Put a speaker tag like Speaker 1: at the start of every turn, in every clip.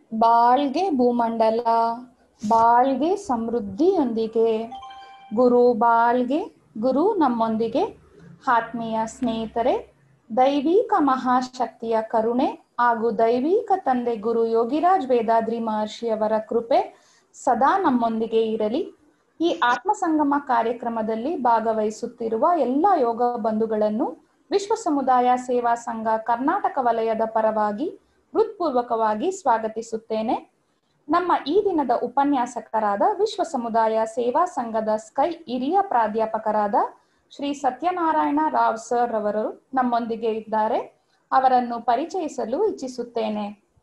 Speaker 1: ಬಾಳ್ಗೆ ಭೂಮಂಡಲ ಬಾಳ್ಗೆ ಸಮೃದ್ಧಿಯೊಂದಿಗೆ ಗುರು ಬಾಳ್ಗೆ ಗುರು ನಮ್ಮೊಂದಿಗೆ ಆತ್ಮೀಯ ಸ್ನೇಹಿತರೆ ದೈವಿಕ ಮಹಾಶಕ್ತಿಯ ಕರುಣೆ ಹಾಗೂ ದೈವಿಕ ತಂದೆ ಗುರು ಯೋಗಿರಾಜ್ ವೇದಾದ್ರಿ ಮಹರ್ಷಿಯವರ ಕೃಪೆ ಸದಾ ನಮ್ಮೊಂದಿಗೆ ಇರಲಿ ಈ ಆತ್ಮ ಸಂಗಮ ಕಾರ್ಯಕ್ರಮದಲ್ಲಿ ಭಾಗವಹಿಸುತ್ತಿರುವ ಎಲ್ಲ ಯೋಗ ಬಂಧುಗಳನ್ನು ವಿಶ್ವ ಸಮುದಾಯ ಸೇವಾ ಸಂಘ ಕರ್ನಾಟಕ ವಲಯದ ಪರವಾಗಿ ಹೃತ್ಪೂರ್ವಕವಾಗಿ ಸ್ವಾಗತಿಸುತ್ತೇನೆ ನಮ್ಮ ಈ ದಿನದ ಉಪನ್ಯಾಸಕರಾದ ವಿಶ್ವ ಸಮುದಾಯ ಸೇವಾ ಸಂಘದ ಸ್ಕೈ ಹಿರಿಯ ಪ್ರಾಧ್ಯಾಪಕರಾದ ಶ್ರೀ ಸತ್ಯನಾರಾಯಣ ರಾವ್ ಸರ್ ಅವರು ನಮ್ಮೊಂದಿಗೆ ಇದ್ದಾರೆ ಅವರನ್ನು ಪರಿಚಯಿಸಲು ಇಚ್ಛಿಸುತ್ತೇನೆ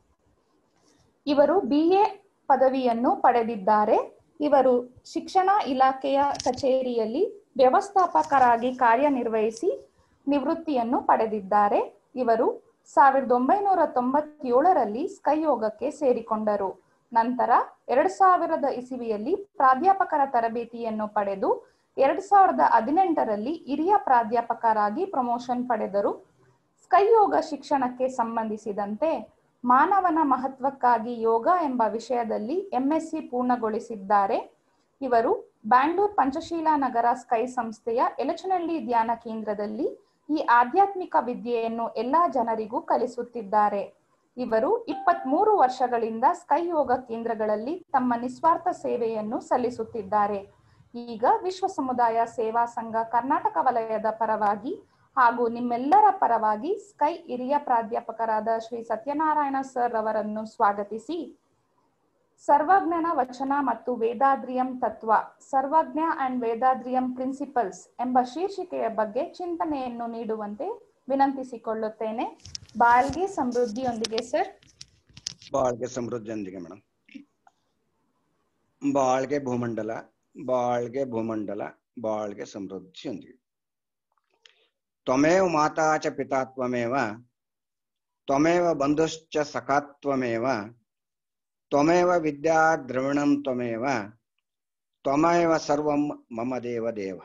Speaker 1: ಇವರು ಬಿ ಎ ಪದವಿಯನ್ನು ಪಡೆದಿದ್ದಾರೆ ಇವರು ಶಿಕ್ಷಣ ಇಲಾಖೆಯ ಕಚೇರಿಯಲ್ಲಿ ವ್ಯವಸ್ಥಾಪಕರಾಗಿ ಕಾರ್ಯನಿರ್ವಹಿಸಿ ನಿವೃತ್ತಿಯನ್ನು ಪಡೆದಿದ್ದಾರೆ ಇವರು ಸಾವಿರದ ಒಂಬೈನೂರ ತೊಂಬತ್ತೇಳರಲ್ಲಿ ಸ್ಕೈ ಯೋಗಕ್ಕೆ ಸೇರಿಕೊಂಡರು ನಂತರ ಎರಡ್ ಸಾವಿರದ ಇಸವಿಯಲ್ಲಿ ಪ್ರಾಧ್ಯಾಪಕರ ತರಬೇತಿಯನ್ನು ಪಡೆದು ಎರಡ್ ಸಾವಿರದ ಹದಿನೆಂಟರಲ್ಲಿ ಹಿರಿಯ ಪ್ರಾಧ್ಯಾಪಕರಾಗಿ ಪ್ರಮೋಷನ್ ಪಡೆದರು ಸ್ಕೈ ಯೋಗ ಶಿಕ್ಷಣಕ್ಕೆ ಸಂಬಂಧಿಸಿದಂತೆ ಮಾನವನ ಮಹತ್ವಕ್ಕಾಗಿ ಯೋಗ ಎಂಬ ವಿಷಯದಲ್ಲಿ ಎಂಎಸ್ಸಿ ಪೂರ್ಣಗೊಳಿಸಿದ್ದಾರೆ ಇವರು ಬ್ಯಾಂಗ್ಳೂರ್ ಪಂಚಶೀಲ ನಗರ ಸ್ಕೈ ಸಂಸ್ಥೆಯ ಎಲಚನಹಳ್ಳಿ ಧ್ಯಾನ ಕೇಂದ್ರದಲ್ಲಿ ಈ ಆಧ್ಯಾತ್ಮಿಕ ವಿದ್ಯೆಯನ್ನು ಎಲ್ಲಾ ಜನರಿಗೂ ಕಲಿಸುತ್ತಿದ್ದಾರೆ ಇವರು ಇಪ್ಪತ್ಮೂರು ವರ್ಷಗಳಿಂದ ಸ್ಕೈ ಯೋಗ ಕೇಂದ್ರಗಳಲ್ಲಿ ತಮ್ಮ ನಿಸ್ವಾರ್ಥ ಸೇವೆಯನ್ನು ಸಲ್ಲಿಸುತ್ತಿದ್ದಾರೆ ಈಗ ವಿಶ್ವ ಸಮುದಾಯ ಸೇವಾ ಸಂಘ ಕರ್ನಾಟಕ ವಲಯದ ಪರವಾಗಿ ಹಾಗೂ ನಿಮ್ಮೆಲ್ಲರ ಪರವಾಗಿ ಸ್ಕೈ ಹಿರಿಯ ಪ್ರಾಧ್ಯಾಪಕರಾದ ಶ್ರೀ ಸತ್ಯನಾರಾಯಣ ಸರ್ ಅವರನ್ನು ಸ್ವಾಗತಿಸಿ ಸರ್ವಜ್ಞನ ವಚನ ಮತ್ತು ವೇದಾದ್ರಿಯಂ ತತ್ವ ಸರ್ವಜ್ಞ ಅಂಡ್ ವೇದಾದ್ರಿಯಂ ಪ್ರಿನ್ಸಿಪಲ್ಸ್ ಎಂಬ ಶೀರ್ಷಿಕೆಯ ಬಗ್ಗೆ ಚಿಂತನೆಯನ್ನು ನೀಡುವಂತೆ ವಿನಂತಿಸಿಕೊಳ್ಳುತ್ತೇನೆ ಬಾಳ್ಗೆ ಸಮೃದ್ಧಿಯೊಂದಿಗೆ ಸರ್
Speaker 2: ಬಾಳ್ಗೆ ಸಮೃದ್ಧಿಯೊಂದಿಗೆ ಮೇಡಮ್ ಬಾಳ್ಗೆ ಭೂಮಂಡಲ ಬಾಳ್ಗೆ ಭೂಮಂಡಲ ಬಾಳ್ಗೆ ಸಮೃದ್ಧಿಯೊಂದಿಗೆ ತ್ವಮೇವ ಮಾತಾ ಚ ಪಿತಾ ತ್ವಮೇವ ತ್ವಮೇವ ಬಂಧುಶ್ಚ ಸಖಾತ್ವಮೇವ ತ್ವಮೇವ ವಿದ್ಯಾ ದ್ರವಿಣಂ ತ್ವಮೇವ ತ್ವಮೇವ ಸರ್ವಂ ಮಮ ದೇವ ದೇವ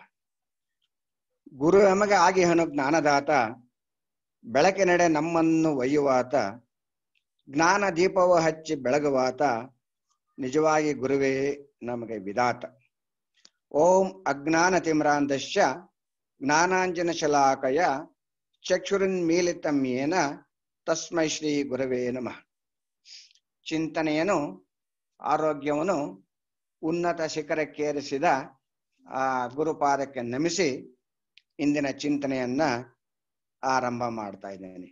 Speaker 2: ಗುರು ನಮಗೆ ಆಗಿಹನು ಜ್ಞಾನದಾತ ಬೆಳಕಿನೆಡೆ ನಮ್ಮನ್ನು ಒಯ್ಯುವಾತ ಜ್ಞಾನ ದೀಪವ ಹಚ್ಚಿ ಬೆಳಗುವಾತ ನಿಜವಾಗಿ ಗುರುವೇ ನಮಗೆ ವಿಧಾತ ಓಂ ಅಜ್ಞಾನ ತಿಮ್ರಾಂಧಶ್ಚ ಜ್ಞಾನಾಂಜನ ಶಲಾಕಯ ಚಕ್ಷುರಿನ್ಮೀಲಿತಮ್ಯೇನ ತಸ್ಮೈ ಶ್ರೀ ಗುರವೇ ನಮಃ ಚಿಂತನೆಯನ್ನು ಆರೋಗ್ಯವನ್ನು ಉನ್ನತ ಶಿಖರಕ್ಕೇರಿಸಿದ ಆ ಗುರುಪಾದಕ್ಕೆ ನಮಿಸಿ ಇಂದಿನ ಚಿಂತನೆಯನ್ನ ಆರಂಭ ಮಾಡ್ತಾ ಇದ್ದೇನೆ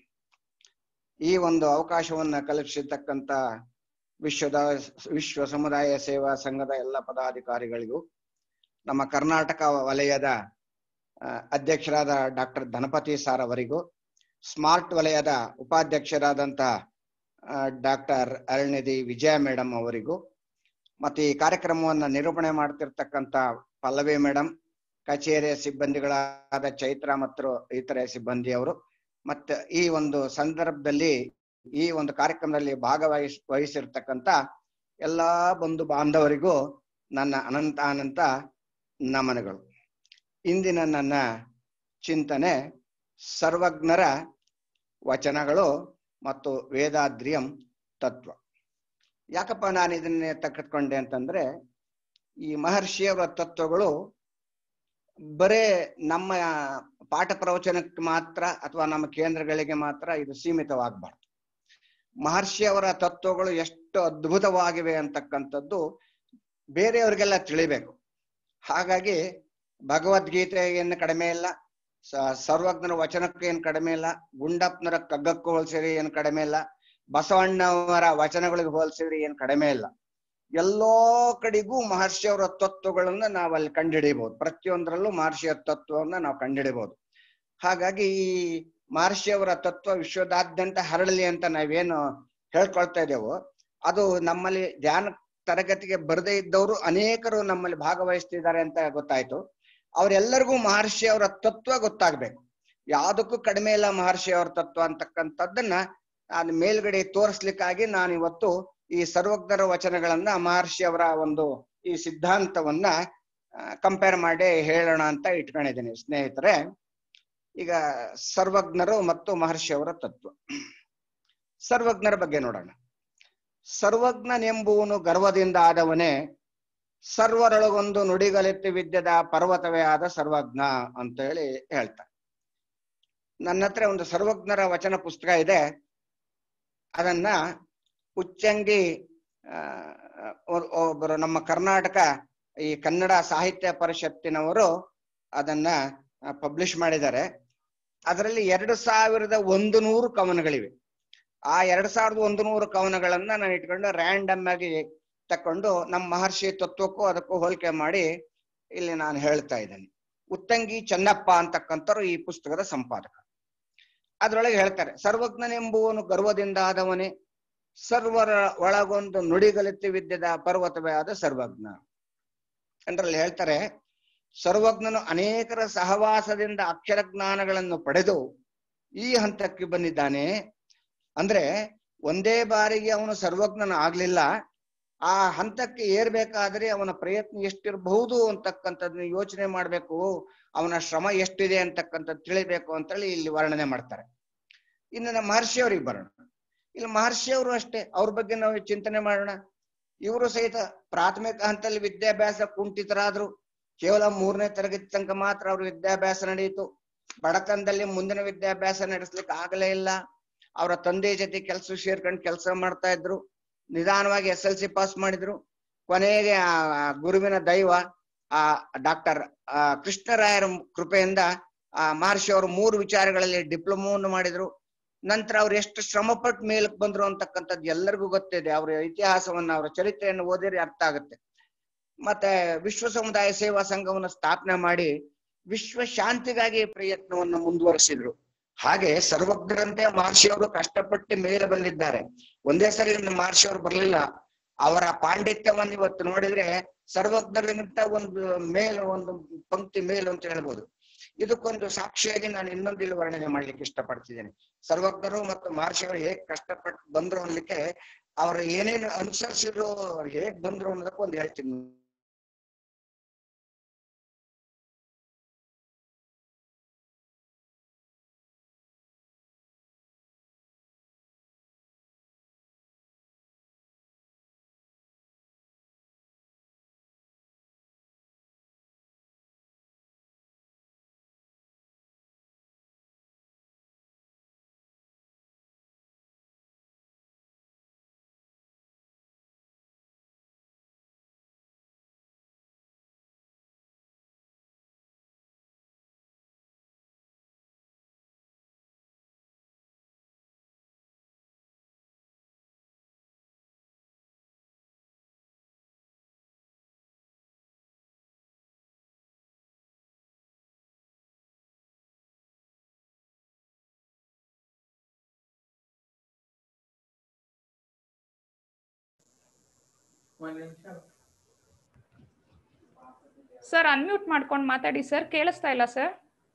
Speaker 2: ಈ ಒಂದು ಅವಕಾಶವನ್ನ ಕಲ್ಪಿಸಿರ್ತಕ್ಕಂಥ ವಿಶ್ವದ ವಿಶ್ವ ಸಮುದಾಯ ಸೇವಾ ಸಂಘದ ಎಲ್ಲ ಪದಾಧಿಕಾರಿಗಳಿಗೂ ನಮ್ಮ ಕರ್ನಾಟಕ ವಲಯದ ಅಧ್ಯಕ್ಷರಾದ ಡಾಕ್ಟರ್ ಧನಪತಿ ಸಾರ್ ಅವರಿಗೂ ಸ್ಮಾರ್ಟ್ ವಲಯದ ಉಪಾಧ್ಯಕ್ಷರಾದಂಥ ಡಾಕ್ಟರ್ ಅರುಣಿಧಿ ವಿಜಯ ಮೇಡಮ್ ಅವರಿಗೂ ಮತ್ತೆ ಈ ಕಾರ್ಯಕ್ರಮವನ್ನ ನಿರೂಪಣೆ ಮಾಡ್ತಿರ್ತಕ್ಕಂಥ ಪಲ್ಲವಿ ಮೇಡಮ್ ಕಚೇರಿಯ ಸಿಬ್ಬಂದಿಗಳಾದ ಚೈತ್ರ ಮತ್ತು ಇತರೆ ಸಿಬ್ಬಂದಿಯವರು ಮತ್ತೆ ಈ ಒಂದು ಸಂದರ್ಭದಲ್ಲಿ ಈ ಒಂದು ಕಾರ್ಯಕ್ರಮದಲ್ಲಿ ಭಾಗವಹಿಸ್ ವಹಿಸಿರ್ತಕ್ಕಂಥ ಎಲ್ಲಾ ಬಂಧು ಬಾಂಧವರಿಗೂ ನನ್ನ ಅನಂತ ಅನಂತ ನಮನಗಳು ಇಂದಿನ ನನ್ನ ಚಿಂತನೆ ಸರ್ವಜ್ಞರ ವಚನಗಳು ಮತ್ತು ವೇದಾದ್ರಿಯಂ ತತ್ವ ಯಾಕಪ್ಪ ನಾನು ಇದನ್ನೇ ತೆಗೆದುಕೊಂಡೆ ಅಂತಂದ್ರೆ ಈ ಮಹರ್ಷಿಯವರ ತತ್ವಗಳು ಬರೇ ನಮ್ಮ ಪಾಠ ಪ್ರವಚನಕ್ಕೆ ಮಾತ್ರ ಅಥವಾ ನಮ್ಮ ಕೇಂದ್ರಗಳಿಗೆ ಮಾತ್ರ ಇದು ಸೀಮಿತವಾಗಬಾರ್ದು ಮಹರ್ಷಿಯವರ ತತ್ವಗಳು ಎಷ್ಟು ಅದ್ಭುತವಾಗಿವೆ ಅಂತಕ್ಕಂಥದ್ದು ಬೇರೆಯವರಿಗೆಲ್ಲ ತಿಳಿಬೇಕು ಹಾಗಾಗಿ ಭಗವದ್ಗೀತೆ ಏನು ಕಡಿಮೆ ಇಲ್ಲ ಸರ್ವಜ್ಞರ ವಚನಕ್ಕೆ ಏನು ಕಡಿಮೆ ಇಲ್ಲ ಗುಂಡಪ್ಪನರ ಕಗ್ಗಕ್ಕೂ ಹೋಲಿಸಿದ್ರೆ ಏನು ಕಡಿಮೆ ಇಲ್ಲ ಬಸವಣ್ಣವರ ವಚನಗಳಿಗೆ ಹೋಲಿಸಿದ್ರೆ ಏನು ಕಡಿಮೆ ಇಲ್ಲ ಎಲ್ಲೋ ಕಡೆಗೂ ಮಹರ್ಷಿಯವರ ತತ್ವಗಳನ್ನ ನಾವು ಅಲ್ಲಿ ಕಂಡುಹಿಡಿಬಹುದು ಪ್ರತಿಯೊಂದರಲ್ಲೂ ಮಹರ್ಷಿಯ ತತ್ವವನ್ನ ನಾವು ಕಂಡುಹಿಡಿಬಹುದು ಹಾಗಾಗಿ ಈ ಮಹರ್ಷಿಯವರ ತತ್ವ ವಿಶ್ವದಾದ್ಯಂತ ಹರಳಲಿ ಅಂತ ನಾವೇನು ಹೇಳ್ಕೊಳ್ತಾ ಇದ್ದೇವೋ ಅದು ನಮ್ಮಲ್ಲಿ ಧ್ಯಾನ ತರಗತಿಗೆ ಬರದೇ ಇದ್ದವರು ಅನೇಕರು ನಮ್ಮಲ್ಲಿ ಭಾಗವಹಿಸ್ತಿದ್ದಾರೆ ಅಂತ ಗೊತ್ತಾಯ್ತು ಅವರೆಲ್ಲರಿಗೂ ಮಹರ್ಷಿ ಅವರ ತತ್ವ ಗೊತ್ತಾಗ್ಬೇಕು ಯಾವುದಕ್ಕೂ ಕಡಿಮೆ ಇಲ್ಲ ಮಹರ್ಷಿ ಅವರ ತತ್ವ ಅಂತಕ್ಕಂಥದ್ದನ್ನ ನಾನು ಮೇಲ್ಗಡೆ ತೋರಿಸ್ಲಿಕ್ಕಾಗಿ ನಾನು ಇವತ್ತು ಈ ಸರ್ವಜ್ಞರ ವಚನಗಳನ್ನ ಮಹರ್ಷಿ ಅವರ ಒಂದು ಈ ಸಿದ್ಧಾಂತವನ್ನ ಕಂಪೇರ್ ಮಾಡಿ ಹೇಳೋಣ ಅಂತ ಇಟ್ಕೊಂಡಿದ್ದೀನಿ ಸ್ನೇಹಿತರೆ ಈಗ ಸರ್ವಜ್ಞರು ಮತ್ತು ಮಹರ್ಷಿ ಅವರ ತತ್ವ ಸರ್ವಜ್ಞರ ಬಗ್ಗೆ ನೋಡೋಣ ಸರ್ವಜ್ಞನೆಂಬುವನು ಗರ್ವದಿಂದ ಆದವನೇ ಸರ್ವರೊಳಗೊಂದು ನುಡಿಗಲೆತ್ತಿ ವಿದ್ಯದ ಪರ್ವತವೇ ಆದ ಸರ್ವಜ್ಞ ಅಂತ ಹೇಳಿ ಹೇಳ್ತಾರೆ ನನ್ನ ಹತ್ರ ಒಂದು ಸರ್ವಜ್ಞರ ವಚನ ಪುಸ್ತಕ ಇದೆ ಅದನ್ನ ಉಚ್ಚಂಗಿ ಆ, ಒ- ಒಬ್ಬರು ನಮ್ಮ ಕರ್ನಾಟಕ ಈ ಕನ್ನಡ ಸಾಹಿತ್ಯ ಪರಿಷತ್ತಿನವರು ಅದನ್ನ ಪಬ್ಲಿಷ್ ಮಾಡಿದ್ದಾರೆ ಅದರಲ್ಲಿ ಎರಡು ಸಾವಿರದ ಒಂದು ನೂರು ಕವನಗಳಿವೆ ಆ ಎರಡ್ ಸಾವಿರದ ಒಂದು ನೂರು ಕವನಗಳನ್ನ ನಾನು ಇಟ್ಕೊಂಡು ರ್ಯಾಂಡಮ್ ಆಗಿ ತಕೊಂಡು ನಮ್ಮ ಮಹರ್ಷಿ ತತ್ವಕ್ಕೂ ಅದಕ್ಕೂ ಹೋಲಿಕೆ ಮಾಡಿ ಇಲ್ಲಿ ನಾನು ಹೇಳ್ತಾ ಇದ್ದೇನೆ ಉತ್ತಂಗಿ ಚೆನ್ನಪ್ಪ ಅಂತಕ್ಕಂಥವ್ರು ಈ ಪುಸ್ತಕದ ಸಂಪಾದಕ ಅದ್ರೊಳಗೆ ಹೇಳ್ತಾರೆ ಸರ್ವಜ್ಞನೆಂಬುವನು ಗರ್ವದಿಂದ ಆದವನೇ ಸರ್ವರ ಒಳಗೊಂದು ನುಡಿಗಲಿತ್ತಿ ವಿದ್ಯದ ಪರ್ವತವೇ ಆದ ಸರ್ವಜ್ಞ ಅಂದ್ರಲ್ಲಿ ಹೇಳ್ತಾರೆ ಸರ್ವಜ್ಞನು ಅನೇಕರ ಸಹವಾಸದಿಂದ ಅಕ್ಷರ ಜ್ಞಾನಗಳನ್ನು ಪಡೆದು ಈ ಹಂತಕ್ಕೆ ಬಂದಿದ್ದಾನೆ ಅಂದ್ರೆ ಒಂದೇ ಬಾರಿಗೆ ಅವನು ಸರ್ವಜ್ಞನ ಆಗ್ಲಿಲ್ಲ ಆ ಹಂತಕ್ಕೆ ಏರ್ಬೇಕಾದ್ರೆ ಅವನ ಪ್ರಯತ್ನ ಎಷ್ಟಿರಬಹುದು ಅಂತಕ್ಕಂಥದ್ದನ್ನ ಯೋಚನೆ ಮಾಡ್ಬೇಕು ಅವನ ಶ್ರಮ ಎಷ್ಟಿದೆ ಅಂತಕ್ಕಂಥದ್ದು ತಿಳಿಬೇಕು ಅಂತೇಳಿ ಇಲ್ಲಿ ವರ್ಣನೆ ಮಾಡ್ತಾರೆ ಇನ್ನು ನಮ್ಮ ಮಹರ್ಷಿಯವರಿಗೆ ಬರೋಣ ಇಲ್ಲಿ ಮಹರ್ಷಿಯವರು ಅಷ್ಟೇ ಅವ್ರ ಬಗ್ಗೆ ನಾವು ಚಿಂತನೆ ಮಾಡೋಣ ಇವರು ಸಹಿತ ಪ್ರಾಥಮಿಕ ಹಂತದಲ್ಲಿ ವಿದ್ಯಾಭ್ಯಾಸ ಕುಂಠಿತರಾದ್ರು ಕೇವಲ ಮೂರನೇ ತರಗತಿ ತನಕ ಮಾತ್ರ ಅವ್ರ ವಿದ್ಯಾಭ್ಯಾಸ ನಡೆಯಿತು ಬಡತನದಲ್ಲಿ ಮುಂದಿನ ವಿದ್ಯಾಭ್ಯಾಸ ನಡೆಸ್ಲಿಕ್ಕೆ ಆಗಲೇ ಇಲ್ಲ ಅವರ ತಂದೆ ಜೊತೆ ಕೆಲಸ ಸೇರ್ಕೊಂಡು ಕೆಲಸ ಮಾಡ್ತಾ ಇದ್ರು ನಿಧಾನವಾಗಿ ಎಸ್ ಎಲ್ ಸಿ ಪಾಸ್ ಮಾಡಿದ್ರು ಕೊನೆಗೆ ಆ ಆ ಗುರುವಿನ ದೈವ ಆ ಡಾಕ್ಟರ್ ಕೃಷ್ಣರಾಯರ ಕೃಪೆಯಿಂದ ಆ ಮಹರ್ಷಿ ಅವರು ಮೂರು ವಿಚಾರಗಳಲ್ಲಿ ಡಿಪ್ಲೊಮೋವನ್ನು ಮಾಡಿದ್ರು ನಂತರ ಅವ್ರು ಎಷ್ಟು ಶ್ರಮಪಟ್ಟು ಮೇಲಕ್ಕೆ ಬಂದ್ರು ಅಂತಕ್ಕಂಥದ್ದು ಎಲ್ಲರಿಗೂ ಗೊತ್ತಿದೆ ಅವರ ಇತಿಹಾಸವನ್ನ ಅವರ ಚರಿತ್ರೆಯನ್ನು ಓದಿದ್ರೆ ಅರ್ಥ ಆಗುತ್ತೆ ಮತ್ತೆ ವಿಶ್ವ ಸಮುದಾಯ ಸೇವಾ ಸಂಘವನ್ನು ಸ್ಥಾಪನೆ ಮಾಡಿ ವಿಶ್ವ ಶಾಂತಿಗಾಗಿ ಪ್ರಯತ್ನವನ್ನು ಮುಂದುವರಿಸಿದ್ರು ಹಾಗೆ ಸರ್ವಜ್ಞರಂತೆ ಮಹರ್ಷಿಯವರು ಕಷ್ಟಪಟ್ಟು ಮೇಲೆ ಬಂದಿದ್ದಾರೆ ಒಂದೇ ಸರಿ ಮಹರ್ಷಿಯವರು ಬರಲಿಲ್ಲ ಅವರ ಪಾಂಡಿತ್ಯವನ್ನು ಇವತ್ತು ನೋಡಿದ್ರೆ ಸರ್ವಜ್ಞರಿಗಿಂತ ಒಂದು ಮೇಲು ಒಂದು ಪಂಕ್ತಿ ಮೇಲು ಅಂತ ಹೇಳ್ಬೋದು ಇದಕ್ಕೊಂದು ಸಾಕ್ಷಿಯಾಗಿ ನಾನು ಇನ್ನೊಂದು ಇಲ್ಲಿ ವರ್ಣನೆ ಮಾಡ್ಲಿಕ್ಕೆ ಇಷ್ಟಪಡ್ತಿದ್ದೇನೆ ಸರ್ವಜ್ಞರು ಮತ್ತು ಮಹರ್ಷಿಯವರು ಹೇಗ್ ಕಷ್ಟಪಟ್ಟು ಬಂದ್ರು ಅನ್ಲಿಕ್ಕೆ ಅವ್ರು ಏನೇನು ಅನುಸರಿಸಿದ್ರು ಅವ್ರು ಹೇಗ್ ಬಂದ್ರು ಅನ್ನೋದಕ್ಕೆ ಒಂದು ಹೇಳ್ತೀನಿ
Speaker 1: ಸರ್ ಅನ್ಮ್ಯೂಟ್ ಮಾಡ್ಕೊಂಡು ಮಾತಾಡಿ ಸರ್ ಕೇಳಿಸ್ತಾ ಇಲ್ಲ ಸರ್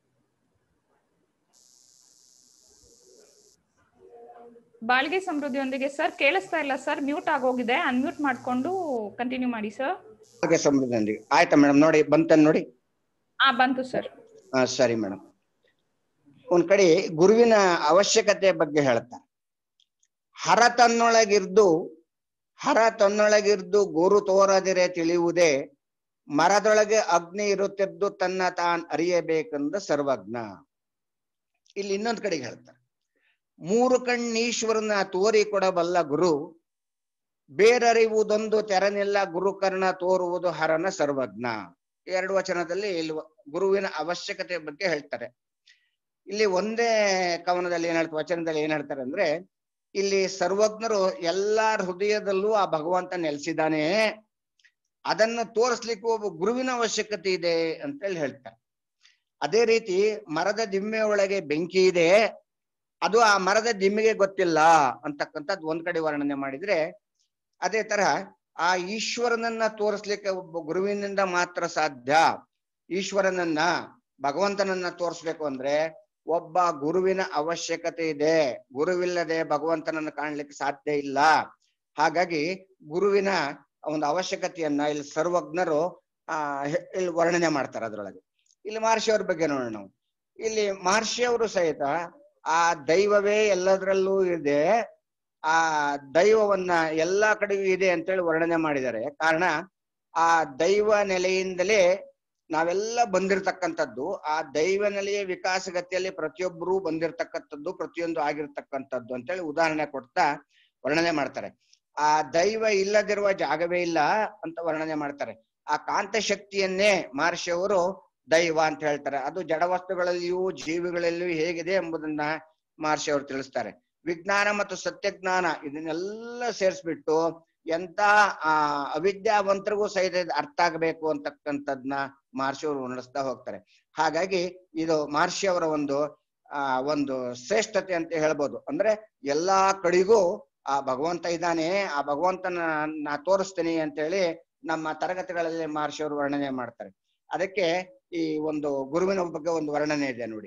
Speaker 1: ಬಾಳ್ಗೆ ಸಮೃದ್ಧಿಯೊಂದಿಗೆ ಸರ್ ಕೇಳಿಸ್ತಾ ಇಲ್ಲ ಸರ್ ಮ್ಯೂಟ್ ಆಗೋಗಿದೆ ಅನ್ಮ್ಯೂಟ್ ಮಾಡ್ಕೊಂಡು ಕಂಟಿನ್ಯೂ ಮಾಡಿ ಸರ್
Speaker 2: ಹಾಗೆ ಸಮೃದ್ಧಿಯೊಂದಿಗೆ ಆಯ್ತಾ ಮೇಡಮ್ ನೋಡಿ ಬಂತ ನೋಡಿ
Speaker 1: ಆ ಬಂತು ಸರ್
Speaker 2: ಹಾ ಸರಿ ಮೇಡಮ್ ಒಂದ್ ಕಡೆ ಗುರುವಿನ ಅವಶ್ಯಕತೆ ಬಗ್ಗೆ ಹೇಳ್ತಾರೆ ಹರ ತನ್ನೊಳಗಿರ್ದು ಹರ ತನ್ನೊಳಗಿರ್ದು ಗುರು ತೋರದಿರೆ ತಿಳಿಯುವುದೇ ಮರದೊಳಗೆ ಅಗ್ನಿ ಇರುತ್ತಿದ್ದು ತನ್ನ ತಾನ್ ಅರಿಯಬೇಕೆಂದ ಸರ್ವಜ್ಞ ಇಲ್ಲಿ ಇನ್ನೊಂದ್ ಕಡೆಗೆ ಹೇಳ್ತಾರೆ ಮೂರು ಕಣ್ಣೀಶ್ವರನ ತೋರಿ ಕೊಡಬಲ್ಲ ಗುರು ಬೇರರಿವುದೊಂದು ತೆರನಿಲ್ಲ ಗುರುಕರ್ಣ ತೋರುವುದು ಹರನ ಸರ್ವಜ್ಞ ಎರಡು ವಚನದಲ್ಲಿ ಇಲ್ಲಿ ಗುರುವಿನ ಅವಶ್ಯಕತೆ ಬಗ್ಗೆ ಹೇಳ್ತಾರೆ ಇಲ್ಲಿ ಒಂದೇ ಕವನದಲ್ಲಿ ಏನ್ ಹೇಳ್ತಾರೆ ವಚನದಲ್ಲಿ ಏನ್ ಹೇಳ್ತಾರೆ ಅಂದ್ರೆ ಇಲ್ಲಿ ಸರ್ವಜ್ಞರು ಎಲ್ಲಾರ ಹೃದಯದಲ್ಲೂ ಆ ಭಗವಂತ ನೆಲೆಸಿದ್ದಾನೆ ಅದನ್ನ ತೋರಿಸ್ಲಿಕ್ಕೆ ಒಬ್ಬ ಗುರುವಿನ ಅವಶ್ಯಕತೆ ಇದೆ ಅಂತ ಹೇಳಿ ಹೇಳ್ತಾರೆ ಅದೇ ರೀತಿ ಮರದ ದಿಮ್ಮೆ ಒಳಗೆ ಬೆಂಕಿ ಇದೆ ಅದು ಆ ಮರದ ದಿಮ್ಮೆಗೆ ಗೊತ್ತಿಲ್ಲ ಅಂತಕ್ಕಂಥದ್ದು ಒಂದ್ ಕಡೆ ವರ್ಣನೆ ಮಾಡಿದ್ರೆ ಅದೇ ತರಹ ಆ ಈಶ್ವರನನ್ನ ತೋರಿಸ್ಲಿಕ್ಕೆ ಒಬ್ಬ ಗುರುವಿನಿಂದ ಮಾತ್ರ ಸಾಧ್ಯ ಈಶ್ವರನನ್ನ ಭಗವಂತನನ್ನ ತೋರಿಸ್ಬೇಕು ಅಂದ್ರೆ ಒಬ್ಬ ಗುರುವಿನ ಅವಶ್ಯಕತೆ ಇದೆ ಗುರುವಿಲ್ಲದೆ ಭಗವಂತನನ್ನ ಕಾಣ್ಲಿಕ್ಕೆ ಸಾಧ್ಯ ಇಲ್ಲ ಹಾಗಾಗಿ ಗುರುವಿನ ಒಂದು ಅವಶ್ಯಕತೆಯನ್ನ ಇಲ್ಲಿ ಸರ್ವಜ್ಞರು ಆ ಹೆ- ಇಲ್ಲಿ ವರ್ಣನೆ ಮಾಡ್ತಾರೆ ಅದ್ರೊಳಗೆ ಇಲ್ಲಿ ಮಹರ್ಷಿಯವ್ರ ಬಗ್ಗೆ ನೋಡೋಣ ನಾವು ಇಲ್ಲಿ ಮಹರ್ಷಿಯವರು ಸಹಿತ ಆ ದೈವವೇ ಎಲ್ಲದರಲ್ಲೂ ಇದೆ ಆ ದೈವವನ್ನ ಎಲ್ಲಾ ಕಡೆಯೂ ಇದೆ ಅಂತೇಳಿ ವರ್ಣನೆ ಮಾಡಿದ್ದಾರೆ ಕಾರಣ ಆ ದೈವ ನೆಲೆಯಿಂದಲೇ ನಾವೆಲ್ಲ ಬಂದಿರತಕ್ಕಂಥದ್ದು ಆ ದೈವ ನೆಲೆಯ ವಿಕಾಸಗತಿಯಲ್ಲಿ ಪ್ರತಿಯೊಬ್ಬರೂ ಬಂದಿರತಕ್ಕಂಥದ್ದು ಪ್ರತಿಯೊಂದು ಆಗಿರ್ತಕ್ಕಂಥದ್ದು ಅಂತೇಳಿ ಉದಾಹರಣೆ ಕೊಡ್ತಾ ವರ್ಣನೆ ಮಾಡ್ತಾರೆ ಆ ದೈವ ಇಲ್ಲದಿರುವ ಜಾಗವೇ ಇಲ್ಲ ಅಂತ ವರ್ಣನೆ ಮಾಡ್ತಾರೆ ಆ ಕಾಂತ ಶಕ್ತಿಯನ್ನೇ ಮಹರ್ಷಿಯವರು ದೈವ ಅಂತ ಹೇಳ್ತಾರೆ ಅದು ಜಡವಸ್ತುಗಳಲ್ಲಿಯೂ ಜೀವಿಗಳಲ್ಲಿಯೂ ಹೇಗಿದೆ ಎಂಬುದನ್ನ ಮಹರ್ಷಿ ಅವರು ತಿಳಿಸ್ತಾರೆ ವಿಜ್ಞಾನ ಮತ್ತು ಸತ್ಯಜ್ಞಾನ ಇದನ್ನೆಲ್ಲ ಸೇರಿಸ್ಬಿಟ್ಟು ಎಂತ ಆ ಅವಿದ್ಯಾವಂತರಿಗೂ ಸಹಿತ ಇದು ಅರ್ಥ ಆಗಬೇಕು ಅಂತಕ್ಕಂಥದ್ನ ಮಹರ್ಷಿ ಅವರು ನಡೆಸ್ತಾ ಹೋಗ್ತಾರೆ ಹಾಗಾಗಿ ಇದು ಮಹರ್ಷಿ ಅವರ ಒಂದು ಆ ಒಂದು ಶ್ರೇಷ್ಠತೆ ಅಂತ ಹೇಳ್ಬೋದು ಅಂದ್ರೆ ಎಲ್ಲಾ ಕಡೆಗೂ ಆ ಭಗವಂತ ಇದ್ದಾನೆ ಆ ಭಗವಂತನ ನಾ ತೋರಿಸ್ತೀನಿ ಅಂತೇಳಿ ನಮ್ಮ ತರಗತಿಗಳಲ್ಲಿ ಮಹರ್ಷಿ ಅವರು ವರ್ಣನೆ ಮಾಡ್ತಾರೆ ಅದಕ್ಕೆ ಈ ಒಂದು ಗುರುವಿನ ಬಗ್ಗೆ ಒಂದು ವರ್ಣನೆ ಇದೆ ನೋಡಿ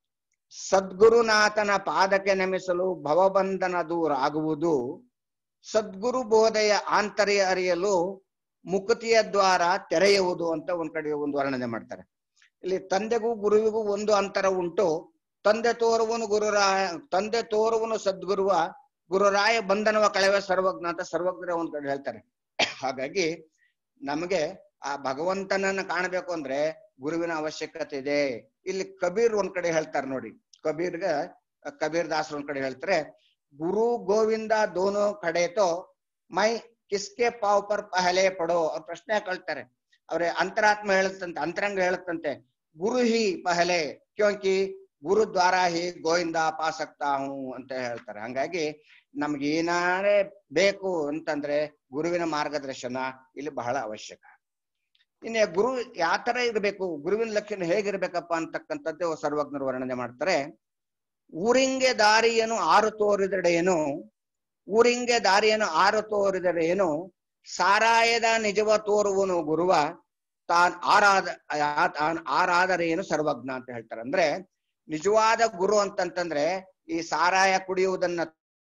Speaker 2: ಸದ್ಗುರುನಾಥನ ಪಾದಕ್ಕೆ ನಮಿಸಲು ಭವಬಂಧನ ದೂರ ಆಗುವುದು ಸದ್ಗುರು ಬೋಧೆಯ ಆಂತರ್ಯ ಅರಿಯಲು ಮುಕುತಿಯ ದ್ವಾರ ತೆರೆಯುವುದು ಅಂತ ಒಂದ್ ಕಡೆ ಒಂದು ವರ್ಣನೆ ಮಾಡ್ತಾರೆ ಇಲ್ಲಿ ತಂದೆಗೂ ಗುರುವಿಗೂ ಒಂದು ಅಂತರ ಉಂಟು ತಂದೆ ತೋರುವನು ಗುರುರಾಯ ತಂದೆ ತೋರುವನು ಸದ್ಗುರುವ ಗುರುರಾಯ ಬಂಧನವ ಕಳೆವ ಸರ್ವಜ್ಞ ಅಂತ ಸರ್ವಜ್ಞರ ಒಂದ್ ಕಡೆ ಹೇಳ್ತಾರೆ ಹಾಗಾಗಿ ನಮಗೆ ಆ ಭಗವಂತನನ್ನ ಕಾಣಬೇಕು ಅಂದ್ರೆ ಗುರುವಿನ ಅವಶ್ಯಕತೆ ಇದೆ ಇಲ್ಲಿ ಕಬೀರ್ ಒಂದ್ ಕಡೆ ಹೇಳ್ತಾರೆ ನೋಡಿ ಕಬೀರ್ಗ ಕಬೀರ್ ದಾಸರು ಒಂದ್ ಕಡೆ ಹೇಳ್ತಾರೆ ಗುರು ಗೋವಿಂದ ದೋನೋ ಕಡೆ ತೋ ಮೈ ಕಿಸ್ಕೆ ಪಾವ್ ಪರ್ ಪಹಲೆ ಪಡೋ ಅವ್ರ ಪ್ರಶ್ನೆ ಕೇಳ್ತಾರೆ ಅವ್ರೆ ಅಂತರಾತ್ಮ ಹೇಳುತ್ತಂತೆ ಅಂತರಂಗ ಹೇಳುತ್ತಂತೆ ಗುರು ಹಿ ಪಹಲೆ ಕ್ಯೋಂಕಿ ಗುರು ದ್ವಾರ ಹಿ ಗೋವಿಂದ ಪಾಸಕ್ತಾ ಹೂ ಅಂತ ಹೇಳ್ತಾರೆ ಹಂಗಾಗಿ ನಮ್ಗೆ ಏನಾರೇ ಬೇಕು ಅಂತಂದ್ರೆ ಗುರುವಿನ ಮಾರ್ಗದರ್ಶನ ಇಲ್ಲಿ ಬಹಳ ಅವಶ್ಯಕ ಇನ್ನು ಗುರು ಯಾವ ತರ ಇರಬೇಕು ಗುರುವಿನ ಲಕ್ಷಣ ಹೇಗಿರ್ಬೇಕಪ್ಪ ಅಂತಕ್ಕಂಥದ್ದು ಸರ್ವಜ್ಞರು ವರ್ಣನೆ ಮಾಡ್ತಾರೆ ಊರಿಂಗೆ ದಾರಿಯನ್ನು ಆರು ತೋರಿದಡೆಯೇನು ಊರಿಂಗೆ ದಾರಿಯನ್ನು ಆರು ತೋರಿದಡೆಯೇನು ಸಾರಾಯದ ನಿಜವ ತೋರುವನು ಗುರುವ ತಾನ್ ಆರಾಧ ಆ- ತಾನ್ ಆರಾಧರೇನು ಸರ್ವಜ್ಞ ಅಂತ ಹೇಳ್ತಾರೆ ಅಂದ್ರೆ ನಿಜವಾದ ಗುರು ಅಂತಂತಂದ್ರೆ ಈ ಸಾರಾಯ ಕುಡಿಯುವುದನ್ನ